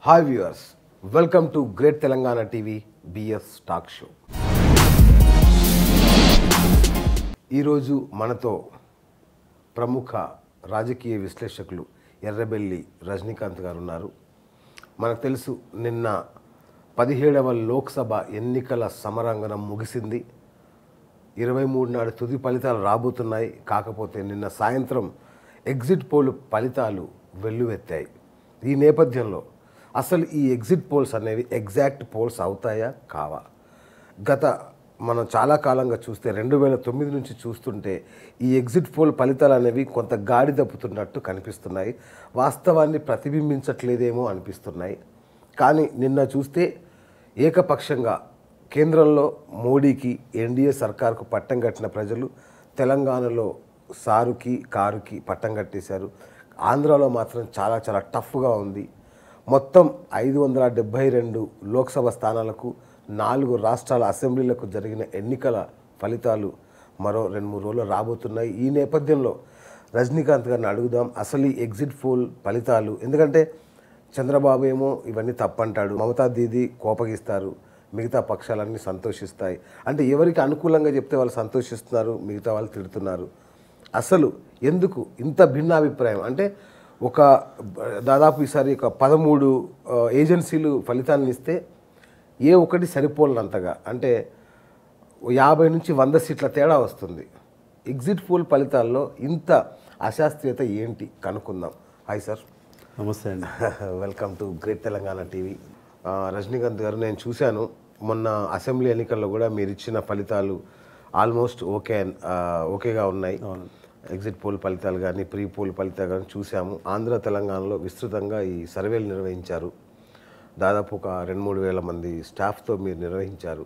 Hi viewers welcome to great Telangana TV BS talk show ఈరోజు మనతో ప్రముఖ రాజకీయ విశ్లేషకులు ఎర్రబెల్లి రజనీకాంత్ గారు ఉన్నారు మనకు తెలుసు నిన్న పదిహేడవ లోక్సభ ఎన్నికల సమరాంగణం ముగిసింది ఇరవై మూడు నాడు తుది ఫలితాలు రాబోతున్నాయి కాకపోతే నిన్న సాయంత్రం ఎగ్జిట్ పోల్ ఫలితాలు వెల్లువెత్తాయి ఈ నేపథ్యంలో అసలు ఈ ఎగ్జిట్ పోల్స్ అనేవి ఎగ్జాక్ట్ పోల్స్ అవుతాయా కావా గత మనం చాలా కాలంగా చూస్తే రెండు వేల తొమ్మిది నుంచి చూస్తుంటే ఈ ఎగ్జిట్ పోల్ ఫలితాలు అనేవి కొంత గాడి తప్పుతున్నట్టు కనిపిస్తున్నాయి వాస్తవాన్ని ప్రతిబింబించట్లేదేమో అనిపిస్తున్నాయి కానీ నిన్న చూస్తే ఏకపక్షంగా కేంద్రంలో మోడీకి ఎన్డీఏ సర్కార్కు పట్టం కట్టిన ప్రజలు తెలంగాణలో సారుకి కారుకి పట్టం కట్టేశారు ఆంధ్రాలో మాత్రం చాలా చాలా టఫ్గా ఉంది మొత్తం ఐదు వందల డెబ్భై రెండు లోక్సభ స్థానాలకు నాలుగు రాష్ట్రాల అసెంబ్లీలకు జరిగిన ఎన్నికల ఫలితాలు మరో రెండు మూడు రోజులు రాబోతున్నాయి ఈ నేపథ్యంలో రజనీకాంత్ గారిని అడుగుదాం అసలు ఈ ఎగ్జిట్ పోల్ ఫలితాలు ఎందుకంటే చంద్రబాబు ఏమో ఇవన్నీ తప్పంటాడు మమతా దీది కోపగిస్తారు మిగతా పక్షాలన్నీ సంతోషిస్తాయి అంటే ఎవరికి అనుకూలంగా చెప్తే వాళ్ళు సంతోషిస్తున్నారు మిగతా వాళ్ళు తిడుతున్నారు అసలు ఎందుకు ఇంత భిన్నాభిప్రాయం అంటే ఒక దాదాపు ఈసారి ఒక పదమూడు ఆ, ఏజెన్సీలు ఫలితాలను ఇస్తే ఏ ఒకటి సరిపోలనంతగా అంటే యాభై నుంచి వంద సీట్ల తేడా వస్తుంది ఎగ్జిట్ పోల్ ఫలితాల్లో ఇంత అశాస్త్రీయత ఏంటి కనుక్కుందాం హాయ్ సార్ నమస్తే అండి welcome to great Telangana TV ఆ, రజనీకాంత్ గారు నేను చూశాను మొన్న అసెంబ్లీ ఎన్నికల్లో కూడా మీరు ఇచ్చిన ఫలితాలు ఆల్మోస్ట్ ఓకే ఆ, ఓకేగా ఉన్నాయి ఎగ్జిట్ పోల్ ఫలితాలు కానీ ప్రీ పోల్ ఫలితాలు కానీ చూసాము ఆంధ్ర తెలంగాణలో విస్తృతంగా ఈ సర్వేలు నిర్వహించారు దాదాపు ఒక రెండు మూడు వేల మంది స్టాఫ్తో మీరు నిర్వహించారు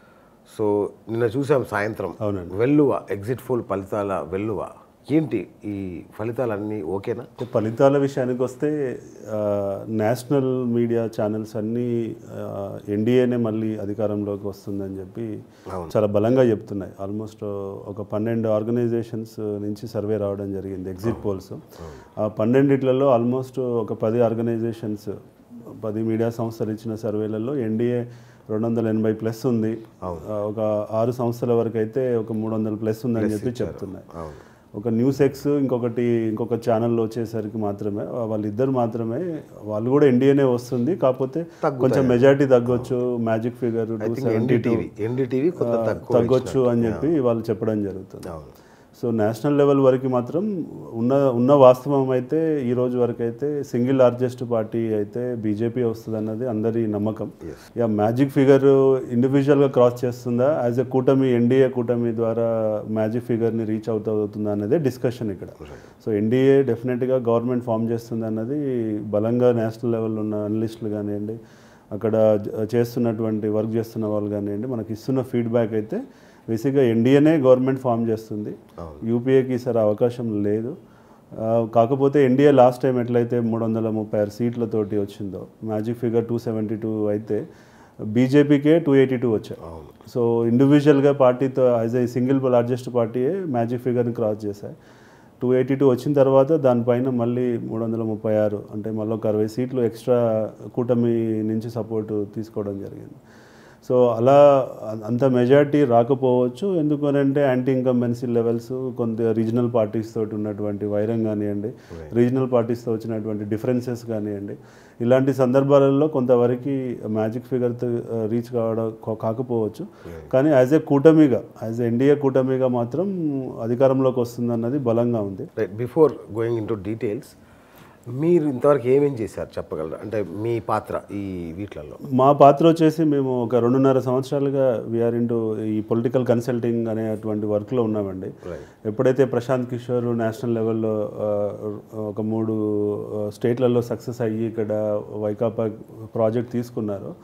సో నిన్న చూసాం సాయంత్రం అవునండి. వెల్లువ ఎగ్జిట్ పోల్ ఫలితాల వెల్లువ ఏంటి ఈ ఫలితాలన్నీ ఓకేనా అంటే ఫలితాల విషయానికి వస్తే ఆ, నేషనల్ మీడియా ఛానల్స్ అన్నీ ఆ, ఎన్డీఏనే మళ్ళీ అధికారంలోకి వస్తుందని చెప్పి చాలా బలంగా చెప్తున్నాయి ఆల్మోస్ట్ ఒక పన్నెండు ఆర్గనైజేషన్స్ నుంచి సర్వే రావడం జరిగింది ఎగ్జిట్ పోల్స్ ఆ పన్నెండిట్లలో ఆల్మోస్ట్ ఒక పది ఆర్గనైజేషన్స్ పది మీడియా సంస్థలు ఇచ్చిన సర్వేలలో ఎన్డీఏ రెండు వందల ఎనభై ప్లస్ ఉంది ఆ, ఒక ఆరు సంస్థల వరకు అయితే ఒక మూడు వందల ప్లస్ ఉందని చెప్పి చెప్తున్నాయి ఒక న్యూస్ ఎక్స్ ఇంకొకటి ఇంకొక ఛానల్లో వచ్చేసరికి మాత్రమే వాళ్ళిద్దరు మాత్రమే వాళ్ళు కూడా ఎన్డీఏనే వస్తుంది కాకపోతే కొంచెం మెజారిటీ తగ్గొచ్చు magic figure two seventy NDTV NDTV కొంత తక్కువ తగ్గొచ్చు అని చెప్పి వాళ్ళు చెప్పడం జరుగుతుంది సో నేషనల్ లెవెల్ వరకు మాత్రం ఉన్న ఉన్న వాస్తవం అయితే ఈ రోజు వరకు అయితే సింగిల్ లార్జెస్ట్ పార్టీ అయితే బీజేపీ వస్తుంది అన్నది అందరి నమ్మకం ఇక మ్యాజిక్ ఫిగర్ ఇండివిజువల్గా క్రాస్ చేస్తుందా యాజ్ ఎ కూటమి ఎన్డీఏ కూటమి ద్వారా మ్యాజిక్ ఫిగర్ని రీచ్ అవుతా అవుతుందా అనేది డిస్కషన్ ఇక్కడ సో ఎన్డీఏ డెఫినెట్గా గవర్నమెంట్ ఫామ్ చేస్తుంది అన్నది బలంగా నేషనల్ లెవెల్లో ఉన్న అనలిస్టులు కానివ్వండి అక్కడ జ- చేస్తున్నటువంటి వర్క్ చేస్తున్న వాళ్ళు కానివ్వండి మనకి ఇస్తున్న ఫీడ్బ్యాక్ అయితే బేసిక్గా ఎన్డీఏనే గవర్నమెంట్ ఫామ్ చేస్తుంది యూపీఏకి ఈసారి అవకాశం లేదు ఆ, కాకపోతే ఎన్డీఏ లాస్ట్ టైం ఎట్లయితే మూడు వందల ముప్పై ఆరు సీట్లతోటి వచ్చిందో magic figure two seventy two అయితే బీజేపీకే టూ ఎయిటీ టూ వచ్చాయి సో ఇండివిజువల్గా పార్టీతో యాజ్ ఏ సింగిల్ లార్జెస్ట్ పార్టీయే మ్యాజిక్ ఫిగర్ని క్రాస్ చేశాయి టూ ఎయిటీ టూ వచ్చిన తర్వాత దానిపైన మళ్ళీ మూడు వందల ముప్పై ఆరు అంటే మళ్ళీ ఒక అరవై సీట్లు ఎక్స్ట్రా కూటమి నుంచి సపోర్ట్ తీసుకోవడం జరిగింది సో అలా అ- అంత మెజారిటీ రాకపోవచ్చు ఎందుకనంటే యాంటీ ఇన్కంబెన్సీ లెవెల్స్ కొంత రీజనల్ పార్టీస్ తోటి ఉన్నటువంటి వైరం కానివ్వండి రీజనల్ పార్టీస్తో వచ్చినటువంటి డిఫరెన్సెస్ కానివ్వండి ఇలాంటి సందర్భాలలో కొంతవరకు మ్యాజిక్ ఫిగర్ రీచ్ కావడం కా- కాకపోవచ్చు కానీ యాజ్ ఏ కూటమిగా యాజ్ ఎన్డీఏ కూటమిగా మాత్రం అధికారంలోకి వస్తుందన్నది బలంగా ఉంది right before going into details మీరు ఇంతవరకు ఏమేం చేశారు చెప్పగలరా అంటే మీ పాత్ర ఈ వీటిలలో మా పాత్ర వచ్చేసి మేము ఒక రెండున్నర సంవత్సరాలుగా వీఆర్ ఇంటూ ఈ పొలిటికల్ కన్సల్టింగ్ అనేటువంటి వర్క్లో ఉన్నామండి ఎప్పుడైతే ప్రశాంత్ కిషోర్ నేషనల్ లెవెల్లో ఆ, ఒక మూడు ఆ, స్టేట్లలో సక్సెస్ అయ్యి ఇక్కడ వైకాపా ప్రాజెక్ట్ తీసుకున్నారో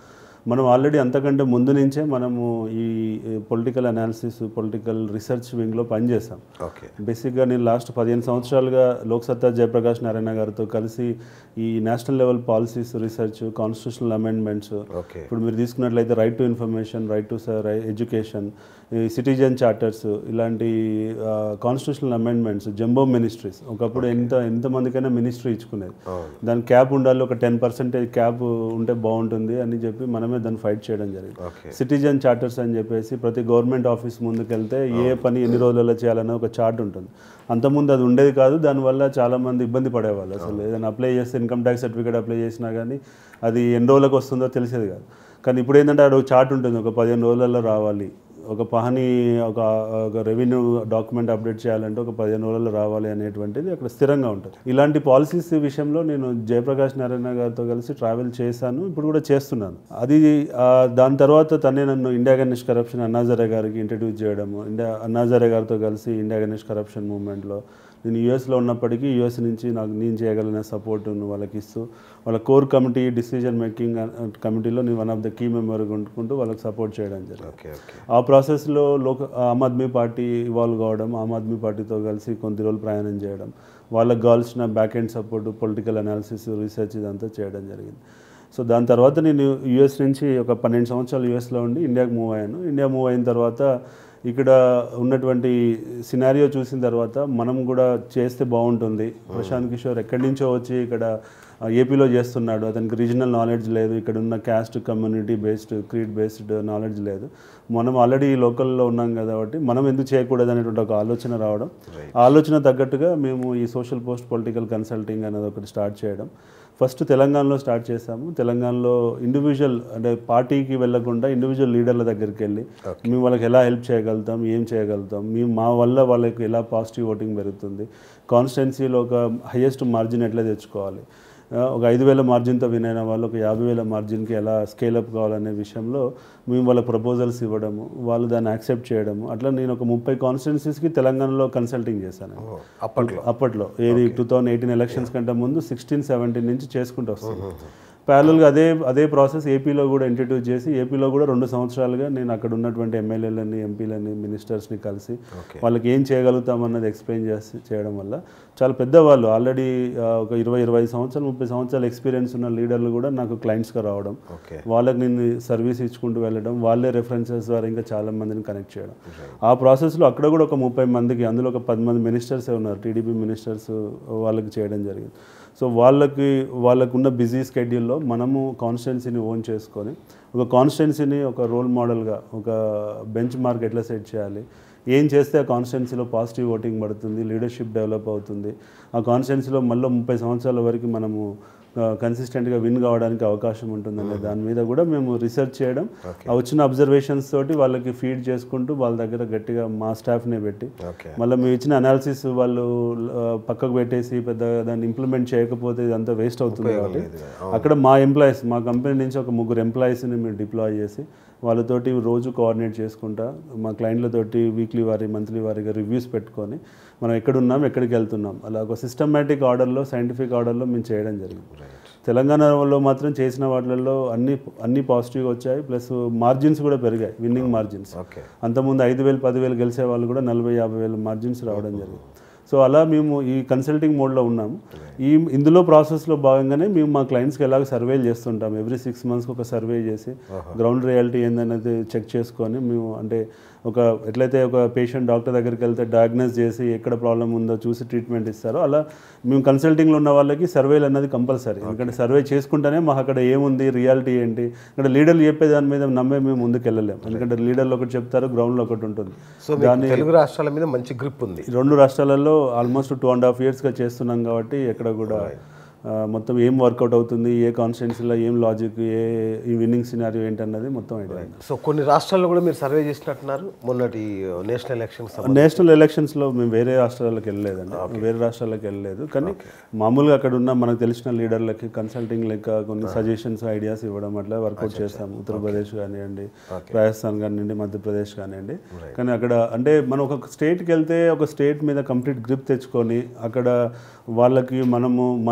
మనం ఆల్రెడీ అంతకంటే ముందు నుంచే మనము ఈ పొలిటికల్ అనాలిసిస్ పొలిటికల్ రీసెర్చ్ వింగ్లో పనిచేసాం ఓకే బేసిక్గా నేను లాస్ట్ పదిహేను సంవత్సరాలుగా లోక్సత్తా జయప్రకాష్ నారాయణ గారితో కలిసి ఈ national level policies research constitutional amendments okay ఇప్పుడు మీరు తీసుకున్నట్లయితే right to information right to education citizen charters ఇలాంటి కాన్స్టిట్యూషనల్ అమెండ్మెంట్స్ జంబో మినిస్ట్రీస్ ఒకప్పుడు ఎంత ఎంతమందికైనా మినిస్ట్రీ ఇచ్చుకునేది దాని క్యాప్ ఉండాలి ఒక టెన్ పర్సెంటేజ్ క్యాప్ ఉంటే బాగుంటుంది అని చెప్పి మనమే దాన్ని ఫైట్ చేయడం జరిగింది ఓకే సిటిజన్ చార్టర్స్ అని చెప్పేసి ప్రతి గవర్నమెంట్ ఆఫీస్ ముందుకెళ్తే ఏ పని ఎన్ని రోజులలో చేయాలనే ఒక చార్ట్ ఉంటుంది అంతకుముందు అది ఉండేది కాదు దానివల్ల చాలామంది ఇబ్బంది పడేవాళ్ళు అసలు ఏదైనా అప్లై చేస్తే ఇన్కమ్ ట్యాక్స్ సర్టిఫికేట్ అప్లై చేసినా కానీ అది ఎన్ని రోజులకు వస్తుందో తెలిసేది కాదు కానీ ఇప్పుడు ఏంటంటే అక్కడ ఒక చార్ట్ ఉంటుంది ఒక పదిహేను రోజులలో రావాలి ఒక పహని ఒక ఒక రెవెన్యూ డాక్యుమెంట్ అప్డేట్ చేయాలంటే ఒక పదిహేను రోజుల్లో రావాలి అనేటువంటిది అక్కడ స్థిరంగా ఉంటుంది ఇలాంటి పాలసీస్ విషయంలో నేను జయప్రకాష్ నారాయణ గారితో కలిసి ట్రావెల్ చేశాను ఇప్పుడు కూడా చేస్తున్నాను అది ఆ, దాని తర్వాత తనే నన్ను ఇండియా గణేష్ కరప్షన్ అన్నాజరే గారికి ఇంట్రడ్యూస్ చేయడము ఇండియా అన్నాజరే గారితో కలిసి ఇండియా గణేష్ కరప్షన్ మూవ్మెంట్లో నేను యూఎస్లో ఉన్నప్పటికీ యూఎస్ నుంచి నాకు నేను చేయగలిగిన సపోర్ట్ను వాళ్ళకి ఇస్తూ వాళ్ళ కోర్ కమిటీ డిసిజన్ మేకింగ్ కమిటీలో నేను one of the key member ఉంటుకుంటూ వాళ్ళకి సపోర్ట్ చేయడం జరిగింది ఓకే ఓకే ఆ ప్రాసెస్లో లోక ఆమ్ ఆద్మీ పార్టీ ఇవాల్వ్ కావడం ఆమ్ ఆద్మీ పార్టీతో కలిసి కొద్ది రోజులు ప్రయాణం చేయడం వాళ్ళకి కావాల్సిన back end support political analysis research ఇదంతా చేయడం జరిగింది సో దాని తర్వాత నేను యూఎస్ నుంచి ఒక పన్నెండు సంవత్సరాలు యూఎస్లో ఉండి ఇండియాకి మూవ్ అయ్యాను ఇండియా మూవ్ అయిన తర్వాత ఇక్కడ ఉన్నటువంటి సినారియో చూసిన తర్వాత మనం కూడా చేస్తే బాగుంటుంది ప్రశాంత్ కిషోర్ ఎక్కడి నుంచో వచ్చి ఇక్కడ ఆ, ఏపీలో చేస్తున్నాడు అతనికి రీజనల్ నాలెడ్జ్ లేదు ఇక్కడ ఉన్న caste community based creed based knowledge లేదు మనం ఆల్రెడీ లోకల్లో ఉన్నాం కాబట్టి మనం ఎందుకు చేయకూడదు అనేటువంటి ఒక ఆలోచన రావడం ఆ ఆలోచన తగ్గట్టుగా మేము ఈ సోషల్ పోస్ట్ పొలిటికల్ కన్సల్టింగ్ అనేది ఒకటి స్టార్ట్ చేయడం ఫస్ట్ తెలంగాణలో స్టార్ట్ చేసాము తెలంగాణలో ఇండివిజువల్ అంటే పార్టీకి వెళ్లకుండా ఇండివిజువల్ లీడర్ల దగ్గరికి వెళ్ళి మేము వాళ్ళకి ఎలా హెల్ప్ చేయగలుగుతాం ఏం చేయగలుగుతాం మేము మా వల్ల వాళ్ళకి ఎలా పాజిటివ్ ఓటింగ్ పెరుగుతుంది కాన్స్టిట్యున్సీలో ఒక హయ్యెస్ట్ మార్జిన్ ఎట్లా తెచ్చుకోవాలి ఆ, ఒక ఐదు వేల మార్జిన్తో విన్ అయిన వాళ్ళు ఒక యాభై వేల మార్జిన్కి ఎలా స్కేలప్ కావాలనే విషయంలో మేము వాళ్ళ ప్రపోజల్స్ ఇవ్వడము వాళ్ళు దాన్ని యాక్సెప్ట్ చేయడము అట్లా నేను ఒక ముప్పై కాన్స్టిట్యున్సీస్కి తెలంగాణలో కన్సల్టింగ్ చేశాను ఓ, అప్పట్లో అప్పట్లో ఏది టూ థౌజండ్ ఎయిటీన్ ఎలక్షన్స్ కంటే ముందు సిక్స్టీన్ సెవెంటీన్ నుంచి చేసుకుంటూ వస్తుంది ప్యారల్గా అదే అదే ప్రాసెస్ ఏపీలో కూడా ఇంట్రడ్యూస్ చేసి ఏపీలో కూడా రెండు సంవత్సరాలుగా నేను అక్కడ ఉన్నటువంటి ఎమ్మెల్యేలని ఎంపీలని మినిస్టర్స్ని కలిసి Okay. వాళ్ళకి ఏం చేయగలుగుతామన్నది ఎక్స్ప్లెయిన్ చేసి చేయడం వల్ల చాలా పెద్ద వాళ్ళు ఆల్రెడీ ఒక ఇరవై ఇరవై ఐదు సంవత్సరాలు ముప్పై సంవత్సరాల ఎక్స్పీరియన్స్ ఉన్న లీడర్లు కూడా నాకు క్లయింట్స్గా రావడం ఓకే వాళ్ళకి నేను సర్వీస్ ఇచ్చుకుంటూ వెళ్ళడం వాళ్ళే రెఫరెన్సెస్ ద్వారా ఇంకా చాలా మందిని కనెక్ట్ చేయడం ఆ ప్రాసెస్లో అక్కడ కూడా ఒక ముప్పై మందికి అందులో ఒక పది మంది మినిస్టర్సే ఉన్నారు టీడీపీ మినిస్టర్స్ వాళ్ళకి చేయడం జరిగింది సో వాళ్ళకి వాళ్ళకున్న బిజీ స్కెడ్యూల్లో మనము కాన్స్టిట్యున్సీని ఓన్ చేసుకొని ఒక కాన్స్టిట్యున్సీని ఒక రోల్ మోడల్గా ఒక బెంచ్ మార్క్ ఎట్లా సెట్ చేయాలి ఏం చేస్తే ఆ కాన్స్టిట్యున్సీలో పాజిటివ్ ఓటింగ్ పడుతుంది లీడర్షిప్ డెవలప్ అవుతుంది ఆ కాన్స్టిట్యున్సీలో మళ్ళీ ముప్పై సంవత్సరాల వరకు మనము కన్సిస్టెంట్గా విన్ కావడానికి అవకాశం ఉంటుందనే దాని మీద కూడా మేము రీసెర్చ్ చేయడం ఆ వచ్చిన అబ్జర్వేషన్స్ తోటి వాళ్ళకి ఫీడ్ చేసుకుంటూ వాళ్ళ దగ్గర గట్టిగా మా స్టాఫ్నే పెట్టి ఓకే మళ్ళీ మేము ఇచ్చిన అనాలిసిస్ వాళ్ళు ఆ, పక్కకు పెట్టేసి పెద్ద దాన్ని ఇంప్లిమెంట్ చేయకపోతే ఇదంతా వేస్ట్ అవుతుంది కాబట్టి అక్కడ మా ఎంప్లాయీస్ మా కంపెనీ నుంచి ఒక ముగ్గురు ఎంప్లాయీస్ని మేము డిప్లాయ్ చేసి వాళ్ళతోటి రోజు కోఆర్డినేట్ చేసుకుంటా మా క్లయింట్లతోటి వీక్లీ వారి మంత్లీ వారిగా రివ్యూస్ పెట్టుకొని మనం ఎక్కడున్నాం ఎక్కడికి వెళ్తున్నాం అలా ఒక సిస్టమేటిక్ ఆర్డర్లో సైంటిఫిక్ ఆర్డర్లో మేము చేయడం జరిగింది తెలంగాణలో మాత్రం చేసిన వాటిల్లో అన్ని అన్ని పాజిటివ్గా వచ్చాయి ప్లస్ మార్జిన్స్ కూడా పెరిగాయి విన్నింగ్ మార్జిన్స్ ఓకే అంతకుముందు ఐదు వేలు పదివేలు గెలిచే వాళ్ళు కూడా నలభై యాభై వేల మార్జిన్స్ రావడం జరిగింది సో అలా మేము ఈ కన్సల్టింగ్ మోడ్లో ఉన్నాము ఈ ఇందులో ప్రాసెస్లో భాగంగానే మేము మా క్లయింట్స్కి ఎలాగ సర్వేలు చేస్తుంటాం ఎవ్రీ సిక్స్ మంత్స్కి ఒక సర్వే చేసి గ్రౌండ్ రియాలిటీ ఏందనేది చెక్ చేసుకొని మేము అంటే ఒక ఎట్లయితే ఒక పేషెంట్ డాక్టర్ దగ్గరికి వెళ్తే డయాగ్నోస్ చేసి ఎక్కడ ప్రాబ్లం ఉందో చూసి ట్రీట్మెంట్ ఇస్తారో అలా మేము కన్సల్టింగ్లో ఉన్న వాళ్ళకి సర్వేలు అన్నది కంపల్సరీ ఎందుకంటే సర్వే చేసుకుంటేనే మాకు అక్కడ ఏముంది రియాలిటీ ఏంటి ఇక్కడ లీడర్లు చెప్పే దాని మీద నమ్మే మేము ముందుకు వెళ్ళలేము ఎందుకంటే లీడర్లు ఒకటి చెప్తారు గ్రౌండ్లో ఒకటి ఉంటుంది సో మీకు తెలుగు రాష్ట్రాల మీద మంచి గ్రిప్ ఉంది ఈ రెండు రాష్ట్రాలలో ఆల్మోస్ట్ టూ అండ్ హాఫ్ ఇయర్స్గా చేస్తున్నాం కాబట్టి ఎక్కడ కూడా ఆ, మొత్తం ఏం వర్కౌట్ అవుతుంది ఏ కాన్స్టిట్యున్సీలో ఏం లాజిక్ ఏ ఈ విన్నింగ్ సినారియో ఏంటన్నది మొత్తం ఐడియా ఉంది. సో కొన్ని రాష్ట్రాల్లో కూడా మీరు సర్వే చేసినట్టున్నారు మొన్నటి నేషనల్ ఎలక్షన్స్ నేషనల్ ఎలక్షన్స్లో మేము వేరే రాష్ట్రాలకు వెళ్ళలేదండి వేరే రాష్ట్రాలకు వెళ్ళలేదు కానీ మామూలుగా అక్కడ ఉన్న మనకు తెలిసిన లీడర్లకి కన్సల్టింగ్ లెక్క కొన్ని సజెషన్స్ ఐడియాస్ ఇవ్వడం అట్లా వర్కౌట్ చేస్తాము ఉత్తరప్రదేశ్ కానివ్వండి రాజస్థాన్ కానివ్వండి మధ్యప్రదేశ్ కానివ్వండి కానీ అక్కడ అంటే మనం ఒక స్టేట్కి వెళ్తే ఒక స్టేట్ మీద కంప్లీట్ గ్రిప్ తెచ్చుకొని అక్కడ వాళ్ళకి మనము మన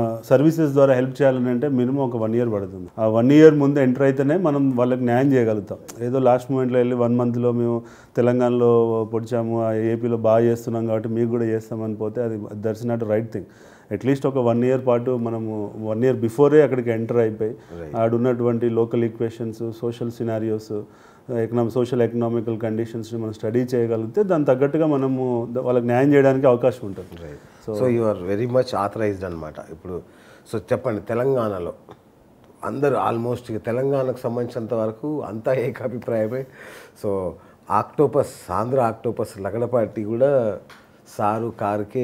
సర్వీసెస్ ద్వారా హెల్ప్ చేయాలని అంటే మినిమం ఒక వన్ ఇయర్ పడుతుంది ఆ వన్ ఇయర్ ముందు ఎంటర్ అయితేనే మనం వాళ్ళకి న్యాయం చేయగలుగుతాం ఏదో లాస్ట్ మూమెంట్లో వెళ్ళి వన్ మంత్లో మేము తెలంగాణలో పొడిచాము ఆ ఏపీలో బాగా చేస్తున్నాం కాబట్టి మీకు కూడా చేస్తామని పోతే అది that's not right thing at least ఒక వన్ ఇయర్ పాటు మనము వన్ ఇయర్ బిఫోరే అక్కడికి ఎంటర్ అయిపోయి ఆడున్నటువంటి local equations social scenarios economic social economical conditions మనం స్టడీ చేయగలిగితే దాని తగ్గట్టుగా మనము ద- వాళ్ళకి న్యాయం చేయడానికి అవకాశం ఉంటుంది so you are very much authorized అనమాట ఇప్పుడు సో చెప్పండి తెలంగాణలో అందరూ ఆల్మోస్ట్ ఇక తెలంగాణకు సంబంధించినంత వరకు అంతా ఏకాభిప్రాయమే so octopus Andhra octopus Lagadapati కూడా సారు కారుకే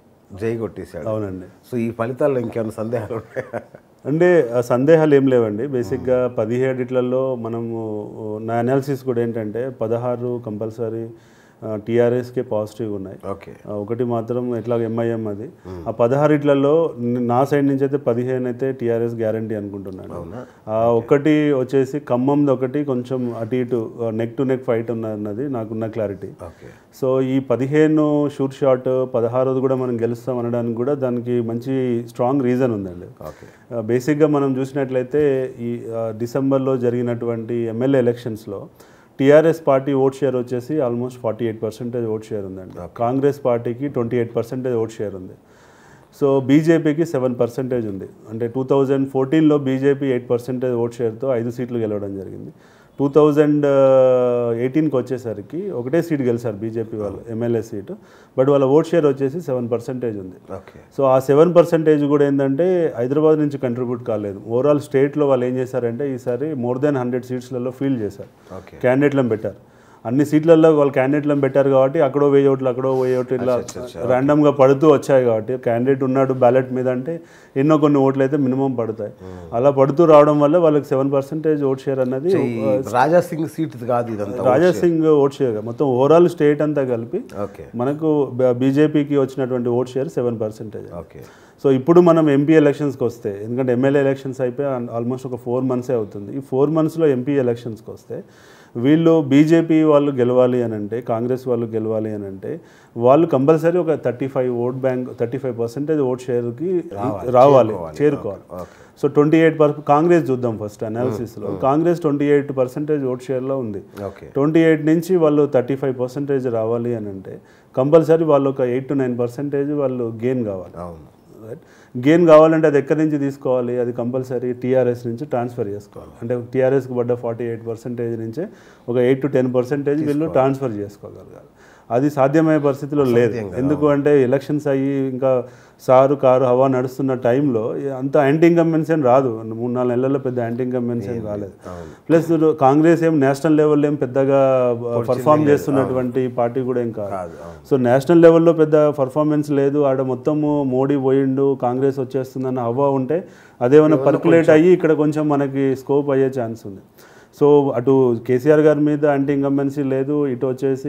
జై కొట్టేశాడు అవునండి సో ఈ ఫలితాల్లో ఇంకేమైనా సందేహాలు ఉన్నాయా అంటే ఆ సందేహాలు ఏం లేవండి బేసిక్గా పదిహేడిట్లలో మనము నా అనాలిసిస్ కూడా ఏంటంటే పదహారు కంపల్సరీ టీఆర్ఎస్కే పాజిటివ్ ఉన్నాయి ఓకే ఆ, ఒకటి మాత్రం ఎట్లా ఎంఐఎం అది ఆ పదహారిట్లలో ని- నా సైడ్ నుంచి అయితే పదిహేను అయితే టీఆర్ఎస్ గ్యారంటీ అనుకుంటున్నాను ఆ ఒకటి వచ్చేసి ఖమ్మంది ఒకటి కొంచెం అటు ఇటు నెక్ టు నెక్ ఫైట్ ఉన్నది నాకున్న క్లారిటీ ఓకే సో ఈ పదిహేను షూట్ షాట్ పదహారోది కూడా మనం గెలుస్తాం అనడానికి కూడా దానికి మంచి స్ట్రాంగ్ రీజన్ ఉందండి ఓకే ఆ, బేసిక్గా మనం చూసినట్లయితే ఈ ఆ, డిసెంబర్లో జరిగినటువంటి ఎమ్మెల్యే ఎలక్షన్స్లో టీఆర్ఎస్ పార్టీ ఓట్ షేర్ వచ్చేసి almost forty eight percentage vote share ఉందండి కాంగ్రెస్ పార్టీకి twenty eight percentage vote share ఉంది సో బీజేపీకి సెవెన్ పర్సెంటేజ్ ఉంది అంటే టూ థౌజండ్ ఫోర్టీన్లో బీజేపీ ఎయిట్ పర్సెంటేజ్ ఓట్ షేర్తో ఐదు సీట్లు గెలవడం జరిగింది టూ థౌజండ్ ఎయిటీన్కి వచ్చేసరికి ఒకటే సీట్ గెలిచారు బీజేపీ వాళ్ళు ఎమ్మెల్యే సీటు బట్ వాళ్ళ ఓట్ షేర్ వచ్చేసి సెవెన్ పర్సెంటేజ్ ఉంది ఓకే సో ఆ సెవెన్ పర్సెంటేజ్ కూడా ఏంటంటే హైదరాబాద్ నుంచి కంట్రిబ్యూట్ కాలేదు ఓవరాల్ స్టేట్లో వాళ్ళు ఏం చేశారంటే ఈసారి మోర్ దెన్ హండ్రెడ్ సీట్స్లలో ఫీల్ చేశారు ఓకే క్యాండిడేట్లను పెట్టారు అన్ని సీట్లలో వాళ్ళు క్యాండిడేట్లను పెట్టారు కాబట్టి అక్కడో వెయ్యి ఓట్లు అక్కడో వెయ్యి ఓట్లు ఇట్లా ర్యాండమ్గా పడుతూ వచ్చాయి కాబట్టి క్యాండిడేట్ ఉన్నాడు బ్యాలెట్ మీద అంటే ఎన్నో కొన్ని ఓట్లు అయితే మినిమం పడతాయి అలా పడుతూ రావడం వల్ల వాళ్ళకి సెవెన్ పర్సెంటేజ్ ఓట్ షేర్ అన్నది ఈ రాజా సింగ్ సీట్ కాదు ఇదంతా రాజా సింగ్ ఓట్ షేర్ మొత్తం ఓవరాల్ స్టేట్ అంతా కలిపి ఓకే మనకు బీజేపీకి వచ్చినటువంటి vote share seven percentage okay so ఇప్పుడు మనం ఎంపీ ఎలక్షన్స్కి వస్తే ఎందుకంటే ఎమ్మెల్యే ఎలక్షన్స్ అయిపోయి ఆల్మోస్ట్ ఒక ఫోర్ మంత్సే అవుతుంది ఈ ఫోర్ మంత్స్లో ఎంపీ ఎలక్షన్స్కి వస్తే వీళ్ళు బీజేపీ వాళ్ళు గెలవాలి అని అంటే కాంగ్రెస్ వాళ్ళు గెలవాలి అని అంటే వాళ్ళు కంపల్సరీ ఒక thirty five vote bank thirty five percentage vote షేర్కి రావాలి చేరుకోవాలి so twenty eight per Congress చూద్దాం ఫస్ట్ అనాలిసిస్లో Congress twenty eight percentage vote షేర్లో ఉంది ఓకే ట్వంటీ ఎయిట్ నుంచి వాళ్ళు థర్టీ ఫైవ్ పర్సెంటేజ్ రావాలి అని అంటే కంపల్సరీ వాళ్ళు ఒక ఎయిట్ టు నైన్ పర్సెంటేజ్ వాళ్ళు గెయిన్ కావాలి అవును రైట్ గెయిన్ కావాలంటే అది ఎక్కడి నుంచి తీసుకోవాలి అది కంపల్సరీ టీఆర్ఎస్ నుంచి ట్రాన్స్ఫర్ చేసుకోవాలి అంటే టీఆర్ఎస్కి పడ్డ ఫార్టీ ఎయిట్ పర్సెంటేజ్ నుంచే ఒక ఎయిట్ టు టెన్ పర్సెంటేజ్ వీళ్ళు ట్రాన్స్ఫర్ చేసుకోగలగాలి అది సాధ్యమయ్యే పరిస్థితిలో లేదు ఎందుకు అంటే ఎలక్షన్స్ అయ్యి ఇంకా సారు కారు హవా నడుస్తున్న టైంలో అంత యాంటీ ఇన్కంబెన్సీ అని రాదు మూడు నాలుగు నెలల్లో పెద్ద యాంటీ ఇన్కంబెన్సీ అని రాలేదు ప్లస్ కాంగ్రెస్ ఏం నేషనల్ లెవెల్లో ఏం పెద్దగా పర్ఫామ్ చేస్తున్నటువంటి పార్టీ కూడా ఏం కాదు కాదు అవును. సో నేషనల్ లెవెల్లో పెద్ద పర్ఫార్మెన్స్ లేదు ఆడ మొత్తము మోడీ పోయిండు కాంగ్రెస్ వచ్చేస్తుందన్న హవా ఉంటే అదేమైనా పర్కులేట్ అయ్యి ఇక్కడ కొంచెం మనకి స్కోప్ అయ్యే ఛాన్స్ ఉంది సో అటు కేసీఆర్ గారి మీద యాంటీ ఇంకంబెన్సీ లేదు ఇటు వచ్చేసి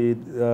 ఆ,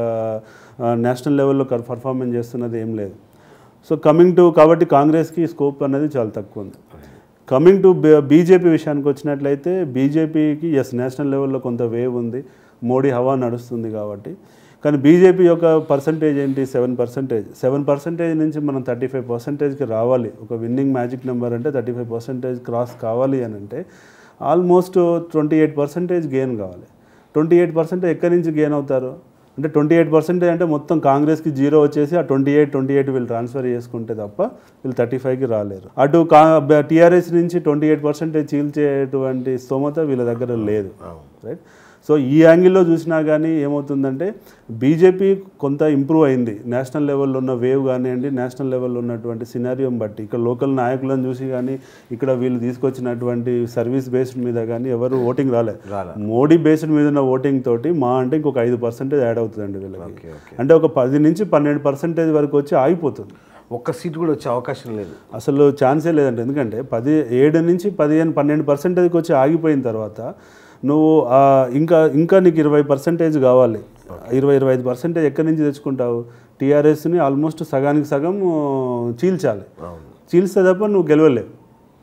ఆ, నేషనల్ లెవెల్లో పర్ఫార్మెన్స్ చేస్తున్నది ఏం లేదు సో కమింగ్ టు కాబట్టి కాంగ్రెస్కి స్కోప్ అనేది చాలా తక్కువ ఉంది కమింగ్ టు బీజేపీ విషయానికి వచ్చినట్లయితే బీజేపీకి ఎస్ నేషనల్ లెవెల్లో కొంత వేవ్ ఉంది మోడీ హవా నడుస్తుంది కాబట్టి కానీ బీజేపీ యొక్క పర్సంటేజ్ ఏంటి సెవెన్ పర్సెంటేజ్ సెవెన్ పర్సెంటేజ్ నుంచి మనం థర్టీ ఫైవ్ పర్సెంటేజ్కి రావాలి ఒక విన్నింగ్ మ్యాజిక్ నెంబర్ అంటే థర్టీ ఫైవ్ పర్సెంటేజ్ క్రాస్ కావాలి అని అంటే almost twenty eight percentage gain కావాలి ట్వంటీ ఎయిట్ పర్సెంటేజ్ ఎక్కడి నుంచి గెయిన్ అవుతారు అంటే ట్వంటీ ఎయిట్ పర్సెంటేజ్ అంటే మొత్తం కాంగ్రెస్కి జీరో వచ్చేసి ఆ ట్వంటీ ఎయిట్ ట్వంటీ ఎయిట్ వీళ్ళు ట్రాన్స్ఫర్ చేసుకుంటే తప్ప వీళ్ళు థర్టీ ఫైవ్కి రాలేరు అటు కా టీఆర్ఎస్ నుంచి ట్వంటీ ఎయిట్ పర్సెంటేజ్ చీల్చేటువంటి స్తోమత వీళ్ళ దగ్గర లేదు రైట్ సో ఈ యాంగిల్లో చూసినా కానీ ఏమవుతుందంటే బీజేపీ కొంత ఇంప్రూవ్ అయింది నేషనల్ లెవెల్లో ఉన్న వేవ్ కానివ్వండి నేషనల్ లెవెల్లో ఉన్నటువంటి సినారియోని బట్టి ఇక్కడ లోకల్ నాయకులను చూసి కానీ ఇక్కడ వీళ్ళు తీసుకొచ్చినటువంటి సర్వీస్ బేస్డ్ మీద కానీ ఎవరు ఓటింగ్ రాలేదు రాలే. మోడీ బేస్డ్ మీద ఉన్న ఓటింగ్ తోటి మా అంటే ఇంకొక ఐదు పర్సెంటేజ్ యాడ్ అవుతుందండి వీళ్ళకి ఓకే ఓకే అంటే ఒక పది నుంచి పన్నెండు పర్సెంటేజ్ వరకు వచ్చి ఆగిపోతుంది ఒక్క సీట్ కూడా వచ్చే అవకాశం లేదు అసలు ఛాన్సే లేదండి ఎందుకంటే పది ఏడు నుంచి పదిహేను పన్నెండు పర్సెంటేజ్కి వచ్చి ఆగిపోయిన తర్వాత నువ్వు ఆ, ఇంకా ఇంకా నీకు ఇరవై పర్సెంటేజ్ కావాలి ఇరవై ఇరవై ఐదు పర్సెంటేజ్ ఎక్కడి నుంచి తెచ్చుకుంటావు టీఆర్ఎస్ని ఆల్మోస్ట్ సగానికి సగం ఆ, చీల్చాలి అవును చీల్స్తే తప్ప నువ్వు గెలవలేవు